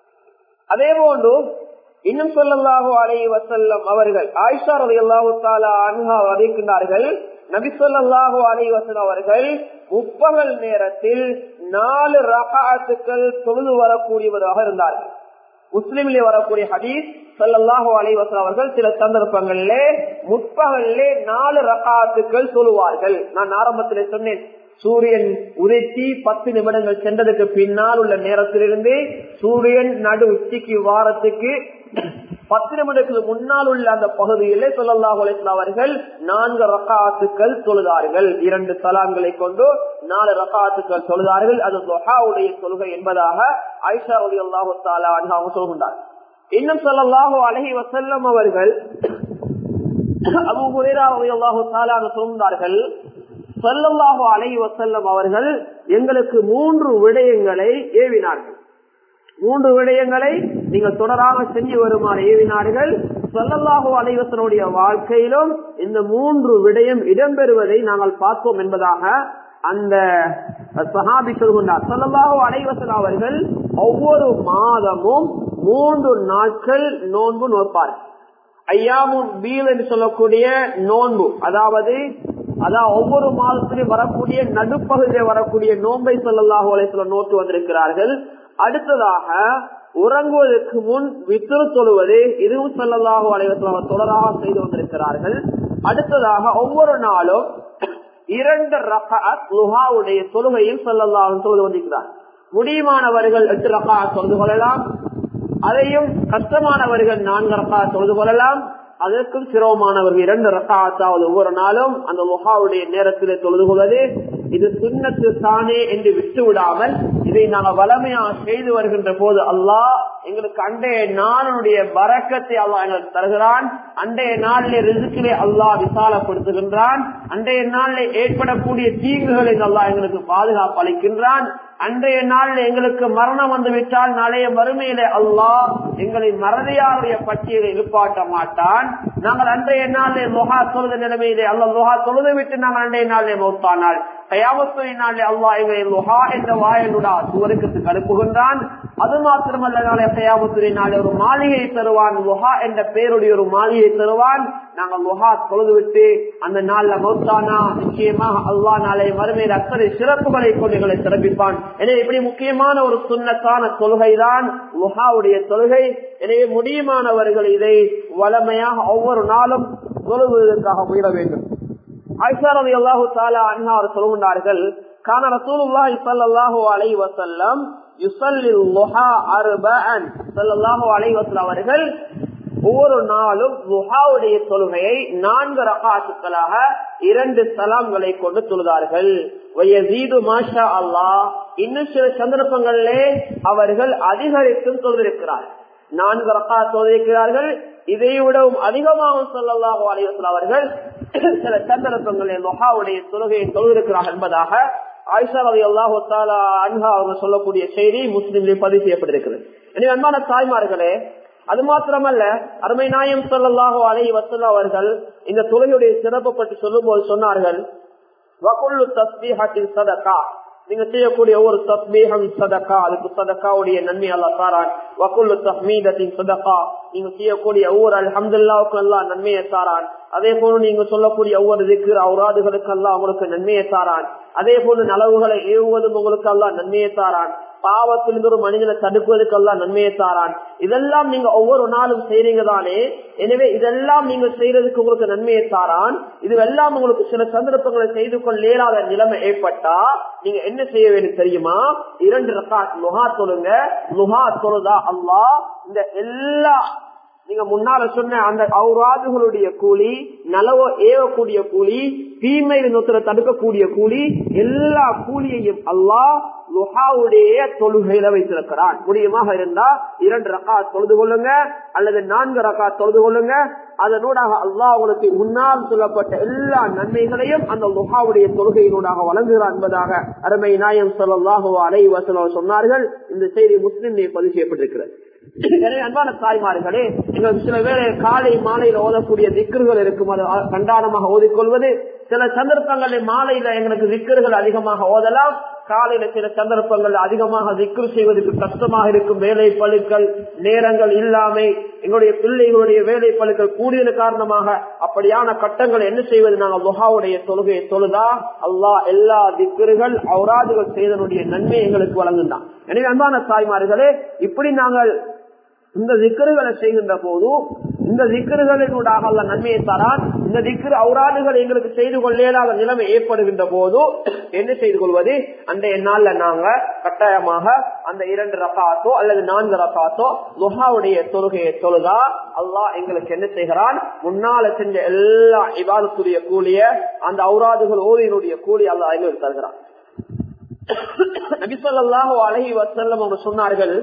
அதே போன்று இன்னும் சொல்லல்லாஹு அலை வசல்லம் அவர்கள் ஆயிஷா ரவி அல்லாஹு தாலா அன்ஹா அறிவிக்கின்றார்கள் நபி சொல்லாஹு அலை வசல்லம் அவர்கள் முப்பகல் நேரத்தில் நாலு ரகாத்துக்கள் தொழுது வரக்கூடியவராக இருந்தார்கள் முஸ்லிமிலே வரக்கூடிய ஹதீஸ் சல்லாஹூ அலைவசன் அவர்கள் சில சந்தர்ப்பங்களிலே முற்பகலிலே நாலு ரகாத்துக்கள் சொல்லுவார்கள் நான் ஆரம்பத்திலே சொன்னேன் சூரியன் உதைச்சி பத்து நிமிடங்கள் சென்றதுக்கு பின்னால் உள்ள நேரத்திலிருந்து சூரியன் நடு உச்சிக்கு வாரத்துக்கு பத்து நிமிடத்துக்கு முன்னால் உள்ள அந்த பகுதியிலே சொல்லல்லாஹு அவர்கள் நான்கு ரகாத்துக்கள் தொழுதார்கள் இரண்டு தலாங்களை கொண்டு நாலு ரகாத்துக்கள் தொழுதார்கள் அது தொஹாவுடைய தொழுகை என்பதாக ஐஷா அலி அல்லாஹு தாலா அவங்க சொல்கின்றார் இன்னும் சொல்லல்லாஹு அலஹி வசல்லம் அவர்கள் அபு ஹுரேரா அலி அல்லாஹு தாலா சொல்கின்றார்கள் சொல்லல்லாஹு அலஹி வசல்லம் அவர்கள் எங்களுக்கு மூன்று விடயங்களை ஏவினார்கள் மூன்று விடயங்களை நீங்கள் தொடராக செஞ்சு வருமாறு ஏவினார்கள் சொல்லல்லாஹு அலைவசனுடைய வாழ்க்கையிலும் இந்த மூன்று விடயம் இடம்பெறுவதை நாங்கள் பார்த்தோம் என்பதாக அந்த சஹாபி சொல்கின்றார் சொல்லல்லாஹு அலைவசன் அவர்கள் ஒவ்வொரு மாதமும் மூன்று நாட்கள் நோன்பு நோற்பார் ஐயாமும் பீல் என்று சொல்லக்கூடிய நோன்பு அதாவது அதான் ஒவ்வொரு மாதத்திலும் வரக்கூடிய நடுப்பகுதியில் வரக்கூடிய நோன்பை சொல்லல்லாஹு அலைவசல நோக்கி வந்திருக்கிறார்கள் அடுத்ததாக உறங்குவதற்கு முன் வித்திரு தொழுவது இதுவும் சொல்லலாக அனைவரும் தொடராக செய்து வந்திருக்கிறார்கள் அடுத்ததாக ஒவ்வொரு நாளும் இரண்டு லுஹாவுடைய தொழுகையில் சொல்லலாம் தொழுது வந்திருக்கிறார் முடியுமானவர்கள் எட்டு ரகா தொழுது கொள்ளலாம் அதையும் கஷ்டமானவர்கள் நான்கு ரகா தொழுது கொள்ளலாம் அதற்கும் சிரமமானவர்கள் இரண்டு ரக்காத்தாவது ஒவ்வொரு நாளும் அந்த முகாவுடைய நேரத்திலே தொழுது கொள்வது இது சுண்ணத்து தானே என்று விட்டு விடாமல் இதை நாங்கள் வளமையாக செய்து வருகின்ற போது அல்லாஹ் எங்களுக்கு அண்டைய நாளுடைய வரக்கத்தை அல்லாஹ் எங்களுக்கு தருகிறான் அண்டைய நாளிலே ரிசுக்கிலே அல்லாஹ் விசாலப்படுத்துகின்றான் அண்டைய நாளில் ஏற்படக்கூடிய தீங்குகளை அல்லாஹ் எங்களுக்கு பாதுகாப்பு அளிக்கின்றான் அன்றைய நாளில் எங்களுக்கு மரணம் வந்து விட்டால் நாளைய மறுமையிலே அல்லாஹ் எங்களை மறதியாருடைய பட்டியலை எழுப்பாட்ட மாட்டான் நாங்கள் அன்றைய நாளிலே லொஹா தொழுத நிலைமையிலே அல்ல லொஹா தொழுது விட்டு நாங்கள் அன்றைய நாளிலே மௌத்தானால் கயாமத்துறை நாளிலே அல்லாஹ் எங்களை லொஹா என்ற வாயனுடா சுவருக்கத்துக்கு அனுப்புகின்றான் அது மாத்திரமல்ல நாளை கயாமத்துறை நாளை ஒரு மாளிகை தருவான் லொஹா என்ற பெயருடைய ஒரு மாளிகை தருவான் நாங்கள் லொஹா தொழுது விட்டு அந்த நாள்ல மௌத்தானா நிச்சயமாக அல்லாஹ் நாளை மறுமையில் அத்தனை சிறப்புகளை கொண்டு எங்களை சிறப்பிப்பான் எனவே இப்படி முக்கியமான ஒரு சுண்ணத்தான தொழுகைதான் லுஹாவுடைய தொழுகை எனவே முடியுமானவர்கள் இதை வளமையாக ஒவ்வொரு நாளும் தொழுவதற்காக முயல வேண்டும் ஐசாரதி அல்லாஹு தாலா அன்ஹா அவர் சொல்கின்றார்கள் கான ரசூலுல்லாஹி ஸல்லல்லாஹு அலைஹி வஸல்லம் யுஸல்லில் லுஹா அர்பஅன் ஸல்லல்லாஹு அலைஹி வஸல்லம் அவர்கள் ஒவ்வொரு நாளும் லுஹாவுடைய தொழுகையை நான்கு ரகாத்துக்களாக இரண்டு சலாம்களை கொண்டு தொழுதார்கள் மாஷா அல்லாஹ் இன்னும் சில சந்தர்ப்பங்களிலே அவர்கள் அதிகரித்தும் தொழுதிருக்கிறார் நான்கு ரக்கா தொழுதிருக்கிறார்கள் இதை விடவும் அதிகமாக சொல்லலாம் அலைவசல் அவர்கள் சில சந்தர்ப்பங்களில் மொஹாவுடைய தொழுகையை தொழுதிருக்கிறார் என்பதாக ஆயிஷா அலி அல்லாஹு அன்ஹா அவர்கள் சொல்லக்கூடிய செய்தி முஸ்லிம்களில் பதிவு செய்யப்பட்டிருக்கிறது எனவே அன்பான தாய்மார்களே அது மாத்திரமல்ல அருமை நாயம் சொல்லல்லாஹோ அலை வசல்ல அவர்கள் இந்த தொழுகையுடைய சிறப்பு பற்றி சொல்லும் போது சொன்னார்கள் வகுல்லு தஸ்பீஹத்தின் சதகா நீங்க செய்யக்கூடிய ஒவ்வொரு தஸ்மீகம் சதக்கா அதுக்கு சதக்காவுடைய நன்மை அல்லா தாரான் வக்குல்லு தஸ்மீதத்தின் சதக்கா நீங்க செய்யக்கூடிய ஒவ்வொரு அல்ஹம்துல்லாவுக்கு எல்லாம் நன்மையை தாரான் அதே போல நீங்க சொல்லக்கூடிய ஒவ்வொரு திக்கு அவுராதுகளுக்கு எல்லாம் உங்களுக்கு நன்மையை தாரான் அதே போல நலவுகளை ஏவுவதும் உங்களுக்கு எல்லாம் நன்மையை தாரான் பாவத்திலிருந்து ஒரு மனிதனை தடுப்பதற்கு எல்லாம் நன்மையை தாரான் இதெல்லாம் நீங்க ஒவ்வொரு நாளும் செய்றீங்க தானே எனவே இதெல்லாம் நீங்க செய்யறதுக்கு உங்களுக்கு நன்மையை தாரான் இதுவெல்லாம் உங்களுக்கு சில சந்தர்ப்பங்களை செய்து கொள்ளேலாத நிலைமை ஏற்பட்டா நீங்க என்ன செய்ய வேண்டும் தெரியுமா இரண்டு ரக்காத் முகா தொழுங்க முகா தொழுதா அல்லா இந்த எல்லா நீங்க முன்னால சொன்ன அந்த அவுராதுகளுடைய கூலி நலவோ ஏவக்கூடிய கூலி தீமை நொத்துல தடுக்கக்கூடிய கூலி எல்லா கூலியையும் அல்லாஹ் லுஹாவுடைய தொழுகையில வைத்திருக்கிறான் முடியுமாக இருந்தா இரண்டு ரக்கா தொழுது கொள்ளுங்க அல்லது நான்கு ரக்கா தொழுது கொள்ளுங்க அதனூடாக அல்லாஹ் உங்களுக்கு முன்னால் சொல்லப்பட்ட எல்லா நன்மைகளையும் அந்த லுஹாவுடைய தொழுகையினூடாக வழங்குகிறார் என்பதாக அருமை நாயம் சொல்லாஹோ அலை வசலம் சொன்னார்கள் இந்த செய்தி முஸ்லிம் பதிவு செய்யப்பட்டிருக்கிறது எனவே அன்பான தாய்மார்களே எங்களுக்கு சில வேளை காலை மாலையில ஓதக்கூடிய திக்கர்கள் இருக்கும் அது கண்டானமாக ஓதிக்கொள்வது சில சந்தர்ப்பங்களில் மாலையில எங்களுக்கு திக்கர்கள் அதிகமாக ஓதலாம் காலையில சில சந்தர்ப்பங்கள் அதிகமாக திக்கு செய்வதற்கு கஷ்டமாக இருக்கும் வேலை பழுக்கள் நேரங்கள் இல்லாமை எங்களுடைய பிள்ளைகளுடைய வேலை பழுக்கள் கூடியது காரணமாக அப்படியான கட்டங்கள் என்ன செய்வது நாங்கள் முகாவுடைய தொழுகையை தொழுதா அல்லா எல்லா திக்கர்கள் அவுராதுகள் செய்தனுடைய நன்மை எங்களுக்கு வழங்குந்தான் எனவே அன்பான தாய்மார்களே இப்படி நாங்கள் இந்த திக்கர்களை செய்கின்ற போது இந்த திக்கர்களினூடாக அல்ல நன்மையை தரான் இந்த திக்கர் அவுராடுகள் எங்களுக்கு செய்து கொள்ளேலாத நிலைமை ஏற்படுகின்ற போது என்ன செய்து கொள்வது அன்றைய நாள்ல நாங்க கட்டாயமாக அந்த இரண்டு ரகாத்தோ அல்லது நான்கு ரகாத்தோ லுஹாவுடைய தொழுகையை தொழுதா அல்லாஹ் எங்களுக்கு என்ன செய்கிறான் முன்னால செஞ்ச எல்லா இவாதத்துடைய கூலிய அந்த அவுராதுகள் ஓதியினுடைய கூலி அல்லாஹ் எங்களுக்கு தருகிறான் நபிசல்லாஹோ அலஹி வசல்லம் அவங்க சொன்னார்கள்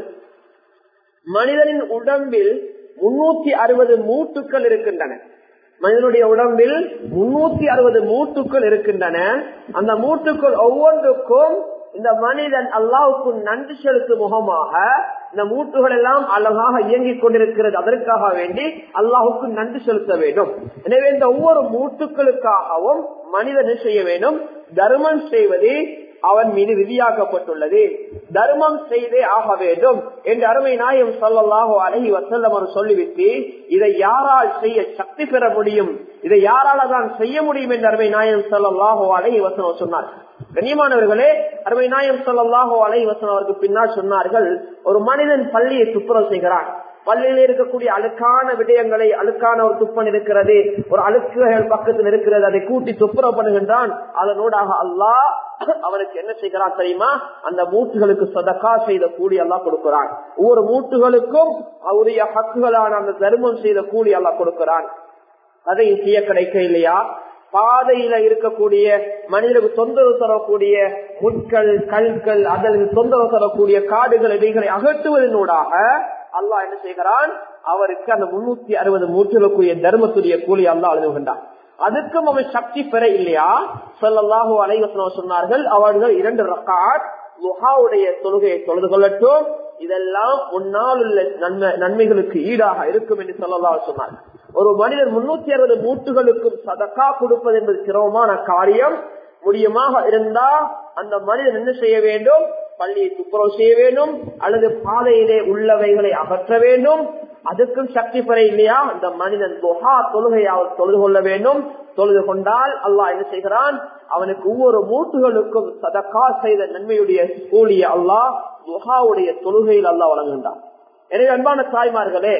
மனிதனின் உடம்பில் முன்னூத்தி அறுபது மூட்டுக்கள் இருக்கின்றன மனிதனுடைய உடம்பில் முன்னூத்தி அறுபது மூட்டுக்கள் இருக்கின்றன அந்த மூட்டுக்கள் ஒவ்வொன்றுக்கும் இந்த மனிதன் அல்லாவுக்கு நன்றி செலுத்தும் முகமாக இந்த மூட்டுகள் எல்லாம் அழகாக இயங்கிக் கொண்டிருக்கிறது அதற்காக வேண்டி அல்லாஹுக்கு நன்றி செலுத்த வேண்டும் எனவே இந்த ஒவ்வொரு மூட்டுக்களுக்காகவும் மனிதன் செய்ய வேண்டும் தர்மம் செய்வது அவன் மீது விதியாக்கப்பட்டுள்ளது தர்மம் செய்தே ஆக வேண்டும் என்று அருமை நாயம் சொல்லலாக அழகி வசல்லம் அவர் சொல்லிவிட்டு இதை யாரால் செய்ய சக்தி பெற முடியும் இதை யாரால தான் செய்ய முடியும் என்று அருமை நாயம் சொல்லலாக அழகி வசனம் சொன்னார் கண்ணியமானவர்களே அருமை நாயம் சொல்லலாக அழகி வசனம் அவருக்கு பின்னால் சொன்னார்கள் ஒரு மனிதன் பள்ளியை துப்புரவு செய்கிறான் பள்ளியில் இருக்கக்கூடிய அழுக்கான விடயங்களை அழுக்கான ஒரு துப்பன் இருக்கிறது ஒரு அழுக்குகள் பக்கத்தில் இருக்கிறது அதை கூட்டி துப்புரவு பண்ணுகின்றான் அதனூடாக அல்லாஹ் அவனுக்கு என்ன செய்கிறான் தெரியுமா அந்த மூட்டுகளுக்கு சதக்கா செய்த கூலி எல்லாம் கொடுக்கிறான் ஒவ்வொரு மூட்டுகளுக்கும் அவருடைய ஹக்குகளான அந்த தர்மம் செய்த கூலி எல்லாம் கொடுக்கிறான் அதை செய்ய கிடைக்க இல்லையா பாதையில இருக்கக்கூடிய மனிதனுக்கு தொந்தரவு தரக்கூடிய முட்கள் கல்கள் அதற்கு தொந்தரவு தரக்கூடிய காடுகள் இவைகளை அகற்றுவதனூடாக அல்லாஹ் என்ன செய்கிறான் அவருக்கு அந்த முன்னூத்தி அறுபது மூட்டுகளுக்குரிய தர்மத்துடைய கூலி அல்லா அழுதுகின்றான் அதுக்கும் அவன் சக்தி பெற இல்லையா சொல்லல்லாஹு அலைவசனம் சொன்னார்கள் அவர்கள் இரண்டு ரக்காட் முகாவுடைய தொழுகையை தொழுது கொள்ளட்டும் இதெல்லாம் முன்னால் உள்ள நன்மை நன்மைகளுக்கு ஈடாக இருக்கும் என்று சொல்லலா சொன்னார் ஒரு மனிதர் முன்னூத்தி அறுபது மூட்டுகளுக்கு சதக்கா கொடுப்பது என்பது சிரமமான காரியம் முடியுமாக இருந்தா அந்த மனிதன் என்ன செய்ய வேண்டும் பள்ளியை துப்புரவு செய்ய வேண்டும் அல்லது பாதையிலே உள்ளவைகளை அகற்ற வேண்டும் அதுக்கும் சக்தி பெற இல்லையா அந்த மனிதன் துஹா தொழுகையை அவர் தொழுது கொள்ள வேண்டும் தொழுது கொண்டால் அல்லாஹ் என்ன செய்கிறான் அவனுக்கு ஒவ்வொரு மூட்டுகளுக்கும் சதக்கா செய்த நன்மையுடைய கூலிய அல்லாஹ் துஹாவுடைய தொழுகையில் அல்லாஹ் வழங்குகின்றான் எனவே அன்பான தாய்மார்களே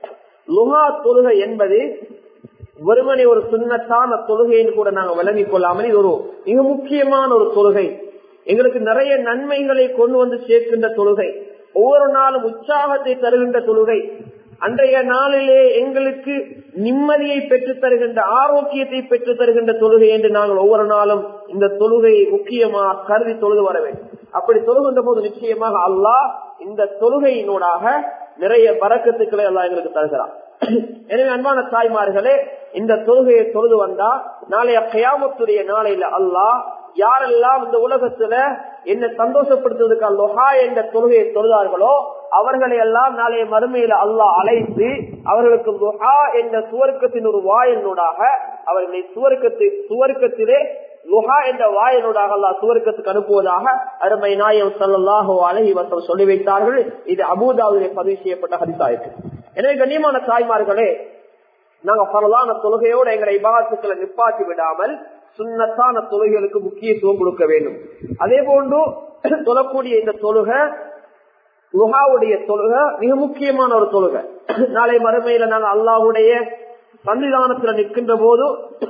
லுஹா தொழுகை என்பது வெறுமனை ஒரு சுண்ணத்தான தொழுகைன்னு கூட நாங்கள் விளங்கிக் கொள்ளாமல் இது ஒரு மிக முக்கியமான ஒரு தொழுகை எங்களுக்கு நிறைய நன்மைகளை கொண்டு வந்து சேர்க்கின்ற தொழுகை ஒவ்வொரு நாளும் உற்சாகத்தை தருகின்ற தொழுகை அன்றைய நாளிலே எங்களுக்கு நிம்மதியை பெற்று தருகின்ற ஆரோக்கியத்தை பெற்று தருகின்ற தொழுகை என்று நாங்கள் ஒவ்வொரு நாளும் இந்த தொழுகையை முக்கியமாக கருதி தொழுது வர வேண்டும் அப்படி தொழுகின்ற போது நிச்சயமாக அல்லாஹ் இந்த தொழுகையினூடாக நிறைய பறக்கத்துக்களை எல்லாம் எங்களுக்கு தருகிறான் எனவே அன்பான தாய்மார்களே இந்த தொழுகையை தொழுது வந்தா நாளைய கயாமத்துடைய நாளையில அல்லாஹ் யாரெல்லாம் இந்த உலகத்துல என்ன சந்தோஷப்படுத்துவதற்கு அல்லோஹா என்ற தொழுகையை தொழுதார்களோ அவர்களை எல்லாம் நாளைய மறுமையில அல்லாஹ் அழைத்து அவர்களுக்கு லுஹா என்ற சுவர்க்கத்தின் ஒரு வாயினூடாக அவர்களை சுவர்க்கத்தை சுவர்க்கத்திலே லுஹா என்ற வாயினூடாக அல்லாஹ் சுவர்க்கத்துக்கு அனுப்புவதாக அருமை நாயம் சல்லாஹோ அலஹி வசம் சொல்லி வைத்தார்கள் இது அபூதாவிலே பதிவு செய்யப்பட்ட ஹரிசாயிற்று எனவே கண்ணியமான தாய்மார்களே நாங்க பரவான தொழுகையோட எங்களை இபாத்துக்களை நிப்பாட்டி விடாமல் சுண்ணத்தான தொழுகைகளுக்கு முக்கியத்துவம் கொடுக்க வேண்டும் அதே போன்று தொழக்கூடிய இந்த தொழுகை லுஹாவுடைய தொழுகை மிக முக்கியமான ஒரு தொழுகை நாளை மறுமையில நாங்க அல்லாஹுடைய சன்னிதானத்துல நிற்கின்ற போது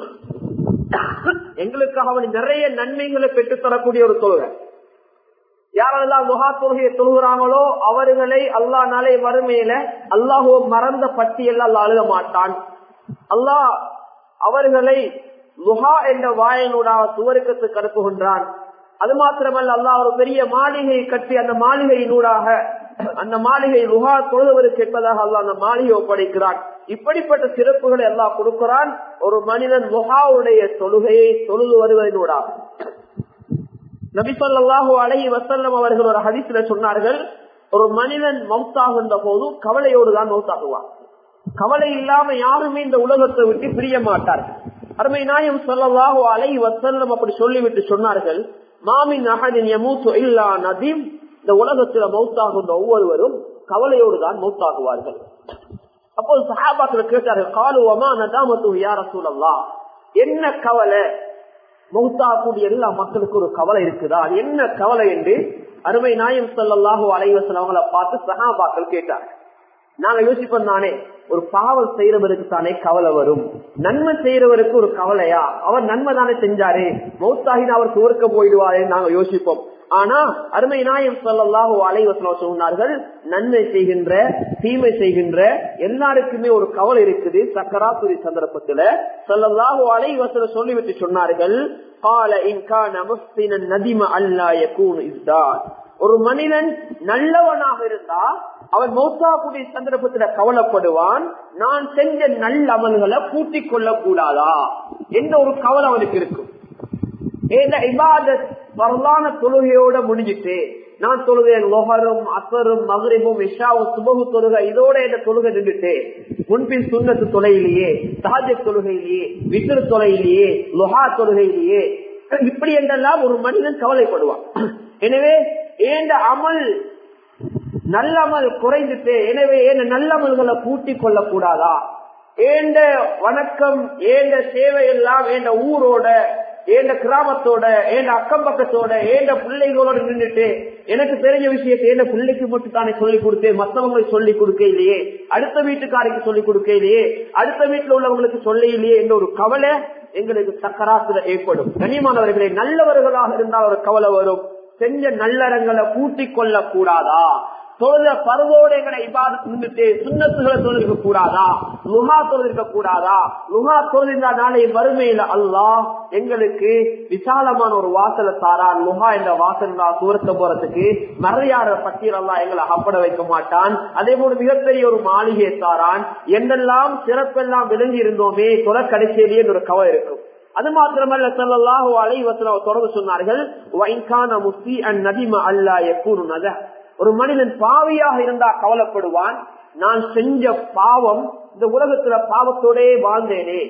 எங்களுக்காக அவன் நிறைய நன்மைகளை பெற்றுத்தரக்கூடிய ஒரு தொழுகை யாரெல்லாம் முகா தொழுகையை தொழுகிறாங்களோ அவர்களை அல்லா நாளை மறுமையில அல்லாஹோ மறந்த பட்டியல் அல்ல அழுக மாட்டான் அல்லாஹ் அவர்களை லுஹா என்ற வாயனூடாக சுவருக்கத்துக்கு அனுப்புகின்றான் அது மாத்திரமல்ல அல்லாஹ் ஒரு பெரிய மாளிகையை கட்டி அந்த மாளிகையினூடாக அந்த மாளிகை லுஹா தொழுவருக்கு என்பதாக அல்லாஹ் அந்த மாளிகை ஒப்படைக்கிறான் இப்படிப்பட்ட சிறப்புகளை எல்லாம் கொடுக்கிறான் ஒரு மனிதன் லுஹாவுடைய தொழுகையை தொழுது வருவதனூடாக நபிசல்லாஹு அலஹி வசல்லம் அவர்கள் ஒரு ஹதிசில சொன்னார்கள் ஒரு மனிதன் மவுத்தாகின்ற போது கவலையோடு தான் மவுத்தாகுவான் கவலை இல்லாம யாருமே இந்த உலகத்தை விட்டு பிரிய மாட்டார்கள் அருமை நாயம் சொல்லலாஹோ அலை வசல்லம் அப்படி சொல்லிவிட்டு சொன்னார்கள் மாமின் அகதின் யமூத்து இல்லா நதீம் இந்த உலகத்துல மௌத்தாகுன்ற ஒவ்வொருவரும் கவலையோடு தான் மௌத்தாகுவார்கள் அப்போது சஹாபாக்கள் கேட்டார்கள் காலுவமா நதாமத்து யார சூழல்லா என்ன கவலை மௌத்தாக்கூடிய எல்லா மக்களுக்கு ஒரு கவலை இருக்குதா அது என்ன கவலை என்று அருமை நாயம் சொல்லல்லாஹோ அலைவசல் அவங்களை பார்த்து சஹாபாக்கள் கேட்டார்கள் நாங்க யோசிப்போம் தானே ஒரு பாவம் செய்யறவருக்கு தானே கவலை வரும் நன்மை செய்யறவருக்கு ஒரு கவலையா அவர் நன்மை தானே செஞ்சாரு மௌத்தாகின அவர் சுவர்க்க போயிடுவாரே நாங்க யோசிப்போம் ஆனா அருமை நாயம் சொல்லல்லாஹோ அலைவசனம் சொன்னார்கள் நன்மை செய்கின்ற தீமை செய்கின்ற எல்லாருக்குமே ஒரு கவலை இருக்குது சக்கராத்துரி சந்தர்ப்பத்துல சொல்லல்லாஹோ அலைவசனம் சொல்லிவிட்டு சொன்னார்கள் கால இன்கான முஸ்தினன் நதிம அல்லா யகூன் இஸ்தான் ஒரு மனிதன் நல்லவனாக இருந்தா அவன் மௌத்தாக்குடைய சந்தர்ப்பத்துல கவலைப்படுவான் நான் செஞ்ச நல்ல அமல்களை கூட்டிக் கொள்ள கூடாதா என்ற ஒரு கவலை அவனுக்கு இருக்கும் வரலான தொழுகையோட முடிஞ்சிட்டு நான் தொழுவேன் லொஹரும் அசரும் மகரிபும் இஷாவும் சுபகு தொழுகை இதோட என்ன தொழுகை நின்றுட்டு முன்பின் சுண்ணத்து தொலையிலேயே சஹஜ தொழுகையிலேயே விசிறு தொலையிலேயே லொஹா தொழுகையிலேயே இப்படி என்றெல்லாம் ஒரு மனிதன் கவலைப்படுவான் எனவே ஏண்ட அமல் நல்ல அமல் குறைந்துட்டு எனவே ஏன் நல்ல அமல்களை கூட்டிக் கொள்ள கூடாதா ஏண்ட வணக்கம் ஏண்ட சேவை எல்லாம் ஏண்ட ஊரோட ஏண்ட கிராமத்தோட ஏண்ட அக்கம் பக்கத்தோட ஏண்ட பிள்ளைகளோட நின்றுட்டு எனக்கு தெரிஞ்ச விஷயத்தை ஏண்ட பிள்ளைக்கு மட்டும் தானே சொல்லி கொடுத்தேன் மற்றவங்களுக்கு சொல்லி கொடுக்க இல்லையே அடுத்த வீட்டுக்காரிக்கு சொல்லி கொடுக்க இல்லையே அடுத்த வீட்டுல உள்ளவங்களுக்கு சொல்ல இல்லையே என்ற ஒரு கவலை எங்களுக்கு சக்கராத்துல ஏற்படும் கனிமானவர்களை நல்லவர்களாக இருந்தால் ஒரு கவலை வரும் செஞ்ச நல்லறங்களை கூட்டிக் கொள்ள கூடாதா தொழுத பருவோட எங்களை இபாதத்து நின்றுட்டு சுண்ணத்துகளை தொழிலிருக்க கூடாதா லுஹா தொழிலிருக்க கூடாதா லுஹா தொழிலிருந்தா நாளை வறுமையில அல்லாஹ் எங்களுக்கு விசாலமான ஒரு வாசலை தாரான் லுஹா என்ற வாசல் தூரத்த போறதுக்கு மறையாற பட்டியல் எல்லாம் எங்களை அப்பட வைக்க மாட்டான் அதே போல மிகப்பெரிய ஒரு மாளிகையை தாரான் என்றெல்லாம் சிறப்பெல்லாம் விளங்கி இருந்தோமே தொலை கடைசியிலேயே ஒரு கவலை இருக்கும் அது மாத்திரமல்ல சொல்லலாஹோ அலைவசல தொடர்பு சொன்னார்கள் வைகான முஸ்தி அண்ட் நதிம அல்லா எப்பூர் நத ஒரு மனிதன் பாவியாக இருந்தா கவலைப்படுவான் நான் செஞ்ச பாவம் இந்த உலகத்துல பாவத்தோடே வாழ்ந்தேனே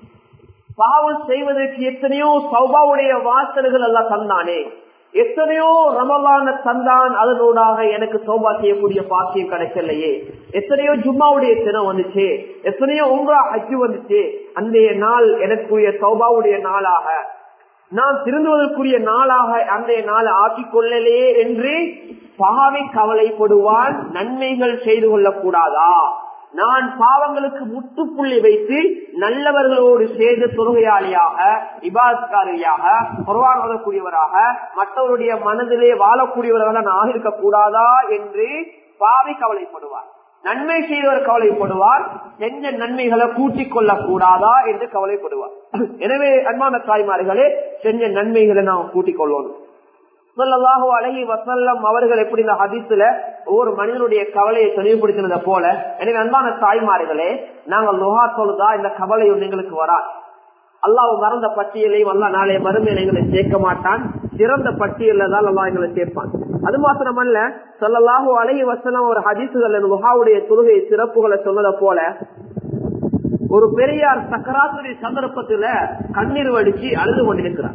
பாவம் செய்வதற்கு எத்தனையோ சௌபாவுடைய வாசல்கள் எல்லாம் தந்தானே எத்தனையோ ரமலான தந்தான் அதனூடாக எனக்கு சௌபா செய்யக்கூடிய பாக்கியம் கிடைக்கலையே எத்தனையோ ஜும்மாவுடைய தினம் வந்துச்சு எத்தனையோ உங்க அஜு வந்துச்சு அந்த நாள் எனக்குரிய சௌபாவுடைய நாளாக நான் திருந்துவதற்குரிய நாளாக அந்த நாளை ஆக்கிக் கொள்ளலையே என்று பாவை கவலைப்படுவான் நன்மைகள் செய்து கொள்ளக்கூடாதா நான் பாவங்களுக்கு முட்டுப்புள்ளி வைத்து நல்லவர்களோடு சேர்ந்து தொழுகையாளியாக இபாத்காரியாக குரவான் ஓதக்கூடியவராக மற்றவருடைய மனதிலே வாழக்கூடியவர்களாக நான் இருக்க கூடாதா என்று பாவை கவலைப்படுவார் நன்மை செய்தவர் கவலைப்படுவார் செஞ்ச நன்மைகளை கூட்டிக் கொள்ள கூடாதா என்று கவலைப்படுவார் எனவே அன்பான தாய்மார்களே செஞ்ச நன்மைகளை நாம் கூட்டிக் கொள்ளணும் சொல்லலாக அழகி வசல்லம் அவர்கள் எப்படி இந்த ஹதீஸ்ல ஒவ்வொரு மனிதனுடைய கவலையை தெளிவுபடுத்தினத போல எனவே அன்பான தாய்மார்களே நாங்கள் நுகா தொழுதா இந்த கவலை ஒன்று எங்களுக்கு வரா அல்லாஹ் மறந்த பட்டியலையும் அல்லா நாளைய மறுமையில எங்களை சேர்க்க மாட்டான் சிறந்த பட்டியல தான் அல்லா எங்களை சேர்ப்பான் அது மாத்திரமல்ல சொல்லலாக அழகி வசனம் ஒரு ஹதீசுகள் நுகாவுடைய தொழுகை சிறப்புகளை சொன்னதை போல ஒரு பெரியார் சக்கராத்துடைய சந்தர்ப்பத்துல கண்ணீர் வடிச்சு அழுது கொண்டிருக்கிறார்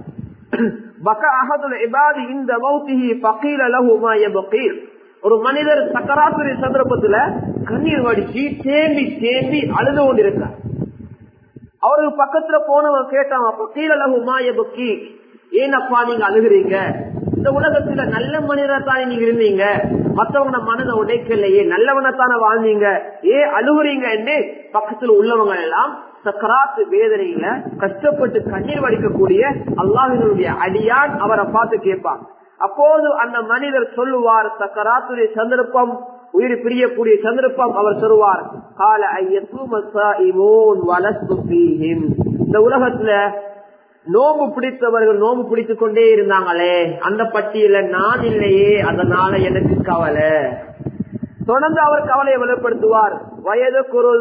ஒரு மனிதர் சக்கராத்துடைய சந்தர்ப்பத்துல கண்ணீர் வடிச்சு தேம்பி தேம்பி அழுது கொண்டிருக்கிறார் அவருக்கு பக்கத்துல போனவன் கேட்டான் பக்கீல லகுமாய பக்கி ஏனப்பா நீங்க அழுகிறீங்க இந்த உலகத்துல நல்ல மனிதத்தானே நீங்க இருந்தீங்க மத்தவங்க மனதை உடைக்கலையே நல்லவனத்தானே வாழ்ந்தீங்க ஏ அழுகுறீங்க என்று பக்கத்துல உள்ளவங்க எல்லாம் சக்கராத்து வேதனையில கஷ்டப்பட்டு கண்ணீர் வடிக்கக்கூடிய அல்லாஹினுடைய அடியான் அவரை பார்த்து கேட்பான் அப்போது அந்த மனிதர் சொல்லுவார் சக்கராத்துடைய சந்தர்ப்பம் உயிர் பிரியக்கூடிய சந்தர்ப்பம் அவர் சொல்லுவார் கால இந்த உலகத்துல நோம்பு பிடித்தவர்கள் நோம்பு பிடித்துக் கொண்டே இருந்தாங்களே அந்த பட்டியல நான் இல்லையே அதனால எனக்கு கவலை தொடர்ந்து அவர் கவலையை வெளிப்படுத்துவார் வயது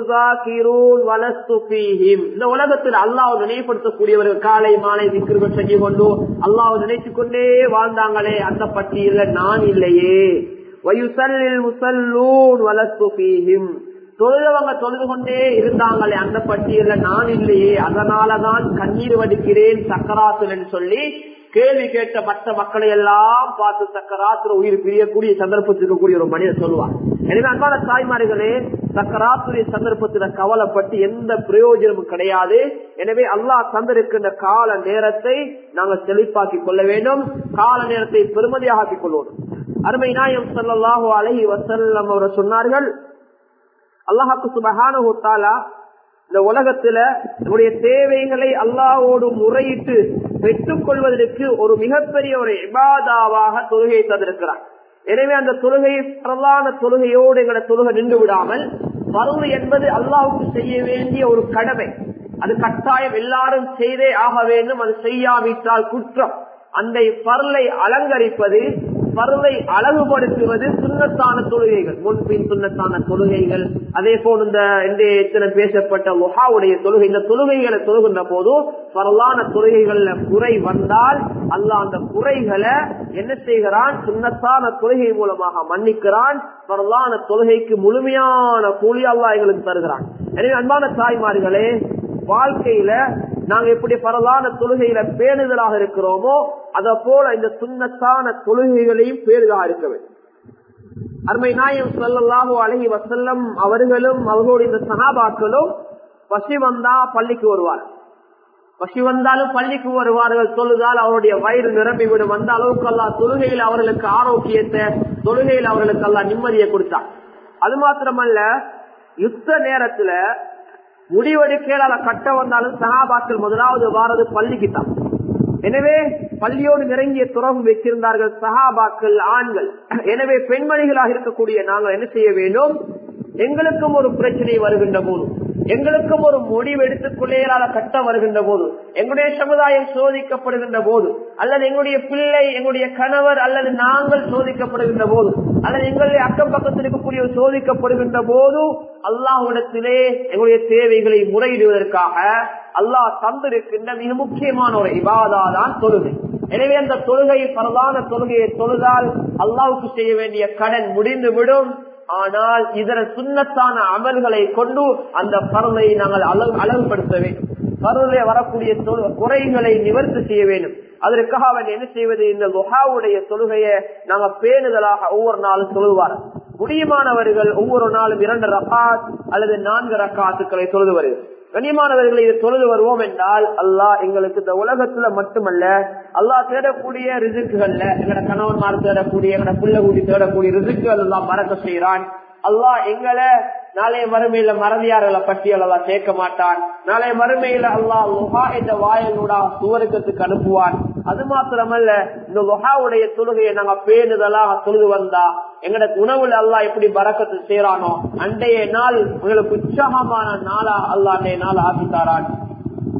இந்த உலகத்தில் அல்லாஹ் நினைவுபடுத்தக்கூடியவர்கள் காலை மாலை விக்கிர்கள் செஞ்சு கொண்டு அல்லாஹ் நினைத்து கொண்டே வாழ்ந்தாங்களே அந்த பட்டியல நான் இல்லையே வயுசல்லில் முசல்லூன் வலஸ்து பீஹிம் தொழுதவங்க தொழுது கொண்டே இருந்தாங்களே அந்த பட்டியல நான் இல்லையே அதனாலதான் கண்ணீர் வடிக்கிறேன் சக்கராத்துலன்னு சொல்லி கேள்வி கேட்ட மற்ற மக்களை எல்லாம் பார்த்து சக்கராத்துல உயிர் பிரியக்கூடிய சந்தர்ப்பத்துக்கு கூடிய ஒரு மனிதர் சொல்லுவார் எனவே அன்பான தாய்மார்களே சக்கராத்துடைய சந்தர்ப்பத்துல கவலைப்பட்டு எந்த பிரயோஜனமும் கிடையாது எனவே அல்லாஹ் தந்திருக்கின்ற கால நேரத்தை நாங்கள் செழிப்பாக்கி கொள்ள வேண்டும் கால நேரத்தை பெருமதியாக்கிக் கொள்வோம் அருமை நாயம் சல்லாஹூ அலஹி வசல்லம் அவர் சொன்னார்கள் அல்லாஹாக்கு சுபகான இந்த உலகத்துல நம்முடைய தேவைகளை அல்லாவோடு முறையிட்டு பெற்றுக் கொள்வதற்கு ஒரு மிகப்பெரிய ஒரு இபாதாவாக தொழுகையை தந்திருக்கிறார் எனவே அந்த தொழுகை பிரதான தொழுகையோடு எங்களை தொழுகை நின்று விடாமல் பருவு என்பது அல்லாவுக்கு செய்ய வேண்டிய ஒரு கடமை அது கட்டாயம் எல்லாரும் செய்தே ஆக வேண்டும் அது செய்யாவிட்டால் குற்றம் அந்த பருளை அலங்கரிப்பது பருவை அழகுபடுத்துவது சுண்ணத்தான தொழுகைகள் முன்பின் சுண்ணத்தான தொழுகைகள் அதே போல் இந்த இன்றைய பேசப்பட்ட முகாவுடைய தொழுகை இந்த தொழுகைகளை தொழுகின்ற போதும் பரலான தொழுகைகள்ல குறை வந்தால் அல்ல அந்த குறைகளை என்ன செய்கிறான் சுண்ணத்தான தொழுகை மூலமாக மன்னிக்கிறான் பரலான தொழுகைக்கு முழுமையான கூலி அல்லா எங்களுக்கு தருகிறான் எனவே அன்பான தாய்மார்களே வாழ்க்கையில நாங்க எப்படி பரவான தொழுகையில பேணுதலாக இருக்கிறோமோ அத போல இந்த சுண்ணத்தான தொழுகைகளையும் பேணுதலாக இருக்க வேண்டும் அருமை நாயம் சொல்லலாஹோ அழகி வசல்லம் அவர்களும் அவர்களோட இந்த சனாபாக்களும் பசி வந்தா பள்ளிக்கு வருவார் பசி வந்தாலும் பள்ளிக்கு வருவார்கள் தொழுதால் அவருடைய வயிறு நிரம்பி விடும் வந்த அளவுக்கு அல்லா தொழுகையில் அவர்களுக்கு ஆரோக்கியத்தை தொழுகையில் அவர்களுக்கு அல்லா நிம்மதியை கொடுத்தார் அது மாத்திரமல்ல யுத்த நேரத்துல முடிவெடுக்கையால கட்ட வந்தாலும் சகாபாக்கள் முதலாவது வாரது பள்ளிக்கு தான் எனவே பள்ளியோடு நெருங்கிய துறவு வச்சிருந்தார்கள் சகாபாக்கள் ஆண்கள் எனவே பெண்மணிகளாக இருக்கக்கூடிய நாங்கள் என்ன செய்ய வேண்டும் எங்களுக்கும் ஒரு பிரச்சனை வருகின்ற போது எங்களுக்கும் ஒரு முடிவு எடுத்துக்கொள்ளேயால கட்ட வருகின்ற போது எங்களுடைய சமுதாயம் சோதிக்கப்படுகின்ற போது அல்லது எங்களுடைய பிள்ளை எங்களுடைய கணவர் அல்லது நாங்கள் சோதிக்கப்படுகின்ற போது அல்லது எங்களுடைய அக்கம் பக்கத்தில் இருக்கக்கூடிய சோதிக்கப்படுகின்ற போது அல்லாஹ்விடத்திலே எங்களுடைய தேவைகளை முறையிடுவதற்காக அல்லாஹ் தந்திருக்கின்ற மிக முக்கியமான ஒரு இபாதா தான் தொழுகை எனவே அந்த தொழுகை பரவான தொழுகையை தொழுதால் அல்லாவுக்கு செய்ய வேண்டிய கடன் முடிந்து விடும் ஆனால் இதர சுண்ணத்தான அமல்களை கொண்டு அந்த பருளை நாங்கள் அளவு அளவுபடுத்த வேண்டும் பருளை வரக்கூடிய குறைகளை நிவர்த்தி செய்ய வேண்டும் அதற்காக அவன் என்ன செய்வது இந்த லுஹாவுடைய தொழுகையை நாங்கள் பேணுதலாக ஒவ்வொரு நாளும் தொழுவார் முடியுமானவர்கள் ஒவ்வொரு நாளும் இரண்டு ரகாத் அல்லது நான்கு ரக்காத்துக்களை தொழுது வருகிறது கண்ணியமானவர்களை இதை தொழுது வருவோம் என்றால் அல்லாஹ் எங்களுக்கு இந்த உலகத்துல மட்டுமல்ல அல்லாஹ் தேடக்கூடிய ரிசுக்குகள்ல எங்கட கணவன்மார் தேடக்கூடிய எங்கட புள்ள கூட்டி தேடக்கூடிய ரிசுக்குகள் எல்லாம் மறக்க செய்யறான் அல்லாஹ் எங்களை நாளைய மறுமையில மறதியார்களை பட்டியல் எல்லாம் சேர்க்க மாட்டான் நாளைய மறுமையில அல்லாஹ் லுஹா என்ற வாயலூடா சுவருக்கத்துக்கு அனுப்புவான் அது மாத்திரமல்ல இந்த லுஹாவுடைய தொழுகையை நாங்க பேணுதலாக தொழுது வந்தா எங்கட உணவுல அல்லாஹ் எப்படி பறக்கத்து செய்யறானோ அன்றைய நாள் உங்களுக்கு உற்சாகமான நாளா அல்லாஹ் அன்றைய நாள் ஆக்கித்தாரான்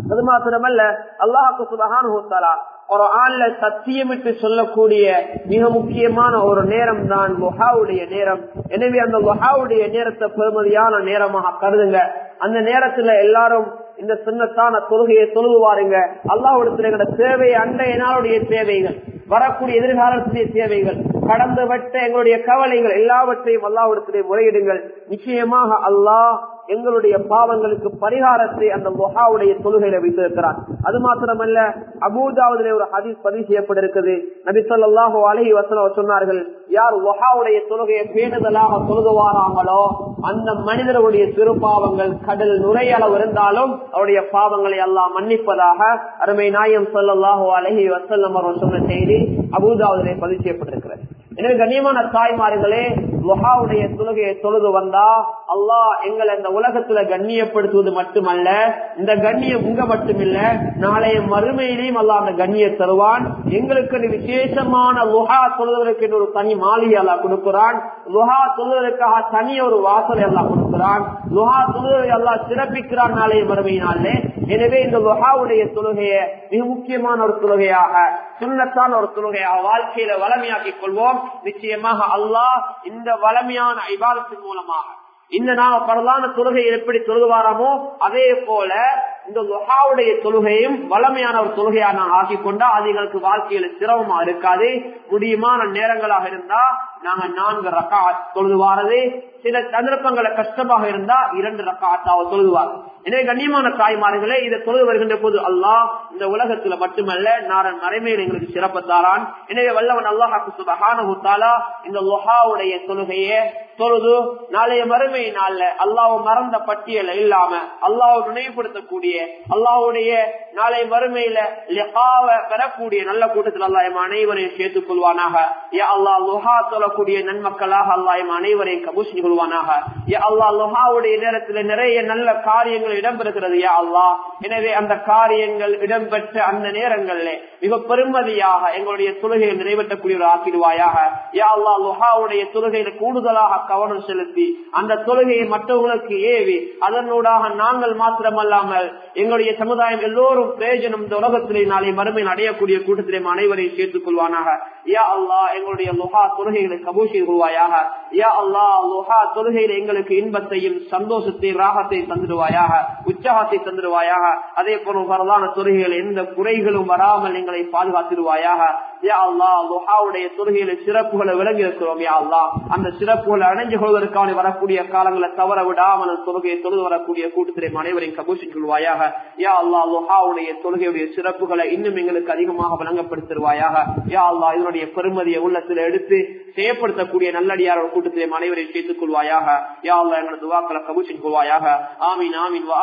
அது மாத்திரமல்ல அல்லாஹு சுபஹானுத்தாலா ஒரு ஆண்ல சத்தியமிட்டு சொல்லக்கூடிய மிக முக்கியமான ஒரு நேரம் தான் லொஹாவுடைய நேரம் எனவே அந்த லொஹாவுடைய நேரத்தை பெருமதியான நேரமாக கருதுங்க அந்த நேரத்துல எல்லாரும் இந்த சின்னத்தான தொழுகையை தொழுவாருங்க அல்லாஹ்விடத்துல எங்களோட தேவை அண்டைய நாளுடைய தேவைகள் வரக்கூடிய எதிர்காலத்துடைய தேவைகள் கடந்து விட்ட எங்களுடைய கவலைகள் எல்லாவற்றையும் அல்லாஹ்விடத்திலே முறையிடுங்கள் நிச்சயமாக அல்லாஹ் எங்களுடைய பாவங்களுக்கு பரிகாரத்தை அந்த மொஹாவுடைய தொழுகையில வைத்திருக்கிறார் அது மாத்திரமல்ல அபூதாவதிலே ஒரு ஹதீஸ் பதிவு செய்யப்பட்டிருக்குது நபி சொல்லாஹு அலஹி வசனம் சொன்னார்கள் யார் ஒஹாவுடைய தொழுகையை பேணுதலாக தொழுதுவாராங்களோ அந்த மனிதருடைய திருப்பாவங்கள் கடல் நுரையளவு இருந்தாலும் அவருடைய பாவங்களை எல்லாம் மன்னிப்பதாக அருமை நாயம் சொல்லல்லாஹு அலஹி வசல்லம் அவர் சொன்ன செய்தி அபூதாவதிலே பதிவு செய்யப்பட்டிருக்கிறது எனவே கண்ணியமான தாய்மார்களே லொஹாவுடைய தொழுகையை தொழுது வந்தா அல்லாஹ் எங்களை இந்த உலகத்துல கண்ணியப்படுத்துவது மட்டுமல்ல இந்த கண்ணியம் உங்க மட்டுமில்ல நாளைய மறுமையிலையும் அல்லாஹ் அந்த கண்ணிய தருவான் எங்களுக்கு விசேஷமான லுஹா தொழுவதற்கு ஒரு தனி மாளிகை அல்லா கொடுக்கிறான் லுஹா தொழுவதற்காக தனி ஒரு வாசலை எல்லாம் கொடுக்கிறான் லுஹா தொழுவதை எல்லாம் சிறப்பிக்கிறான் நாளைய மறுமையினாலே எனவே இந்த லுஹாவுடைய தொழுகையை மிக முக்கியமான ஒரு தொழுகையாக சுண்ணத்தான ஒரு தொழுகையாக வாழ்க்கையில வளமையாக்கிக் கொள்வோம் நிச்சயமாக அல்லாஹ் இந்த வளமையான ஐபாதத்தின் மூலமாக இந்த நாம பரவான தொழுகையை எப்படி தொழுவாராமோ அதே போல இந்த லுஹாவுடைய தொழுகையும் வளமையான ஒரு தொழுகையா நான் ஆக்கி கொண்டா அது எங்களுக்கு வாழ்க்கையில சிரமமா இருக்காது முடியுமான நேரங்களாக இருந்தா நாங்க நான்கு ரக்கா தொழுதுவாரது சில சந்தர்ப்பங்கள கஷ்டமாக இருந்தா இரண்டு ரக்காத்தாவை தொழுதுவார் எனவே கண்ணியமான தாய்மார்களே இதை தொழுது வருகின்ற போது அல்லாஹ் இந்த உலகத்துல மட்டுமல்ல நாரன் மறைமையில் எங்களுக்கு சிறப்பத்தாரான் எனவே வல்லவன் அல்லாஹாக்கு சுபகான இந்த லொஹாவுடைய தொழுகையை தொழுது நாளைய மறுமை நாள்ல அல்லாஹ் மறந்த பட்டியல இல்லாம அல்லாஹ் நினைவுபடுத்தக்கூடிய அல்லாஹுடைய நாளை மறுமையில பெறக்கூடிய நல்ல கூட்டத்தில் அல்லாஹ் அனைவரையும் சேர்த்துக் கொள்வானாக யா அல்லாஹ் லுஹா தொழக்கூடிய நன்மக்களாக அல்லாஹ் அனைவரையும் கபூஷி கொள்வானாக யா அல்லாஹ் லுஹாவுடைய நேரத்துல நிறைய நல்ல காரியங்கள் இடம்பெறுகிறது யா அல்லாஹ் எனவே அந்த காரியங்கள் இடம்பெற்ற அந்த நேரங்கள்ல மிக பெருமதியாக எங்களுடைய தொழுகையை நிறைவேற்றக்கூடிய ஒரு ஆக்கிடுவாயாக யா அல்லாஹ் லுஹாவுடைய தொழுகையில கூடுதலாக கவனம் செலுத்தி அந்த தொழுகையை மற்றவர்களுக்கு ஏவி அதனூடாக நாங்கள் மாத்திரமல்லாமல் எங்களுடைய சமுதாயம் எல்லோரும் பிரயோஜனம் இந்த உலகத்திலே நாளை மறுமையில் அடையக்கூடிய கூட்டத்திலே அனைவரையும் சேர்த்துக் கொள்வானாக யா அல்லா எங்களுடைய லுஹா தொழுகைகளை கபூசி கொள்வாயாக யா அல்லா லுஹா தொழுகையில எங்களுக்கு இன்பத்தையும் சந்தோஷத்தையும் ராகத்தையும் தந்துடுவாயாக உற்சாகத்தை தந்துடுவாயாக அதே போல வரலான தொழுகைகள் எந்த குறைகளும் வராமல் எங்களை பாதுகாத்திடுவாயாக யா அல்லா லுஹாவுடைய தொழுகையில சிறப்புகளை விளங்கி இருக்கிறோம் யா அல்லா அந்த சிறப்புகளை அணைஞ்சு கொள்வதற்கான வரக்கூடிய காலங்களை தவற விடாமல் தொழுகையை தொழுது வரக்கூடிய கூட்டத்திலே அனைவரையும் கபூசி கொள்வாயாக யா அல்லா லுஹாவுடைய தொழுகையுடைய சிறப்புகளை இன்னும் எங்களுக்கு அதிகமாக வழங்கப்படுத்திடுவாயாக யா அல்லா இதனுடைய பெருமதியை உள்ளத்தில் எடுத்து செயற்படுத்தக்கூடிய நல்லடியார் கூட்டத்திலே அனைவரையும் சேர்த்துக் கொள்வாயாக யா அல்லா எங்களது துவாக்களை கபூசி கொள்வாயாக ஆமீன் ஆமீன்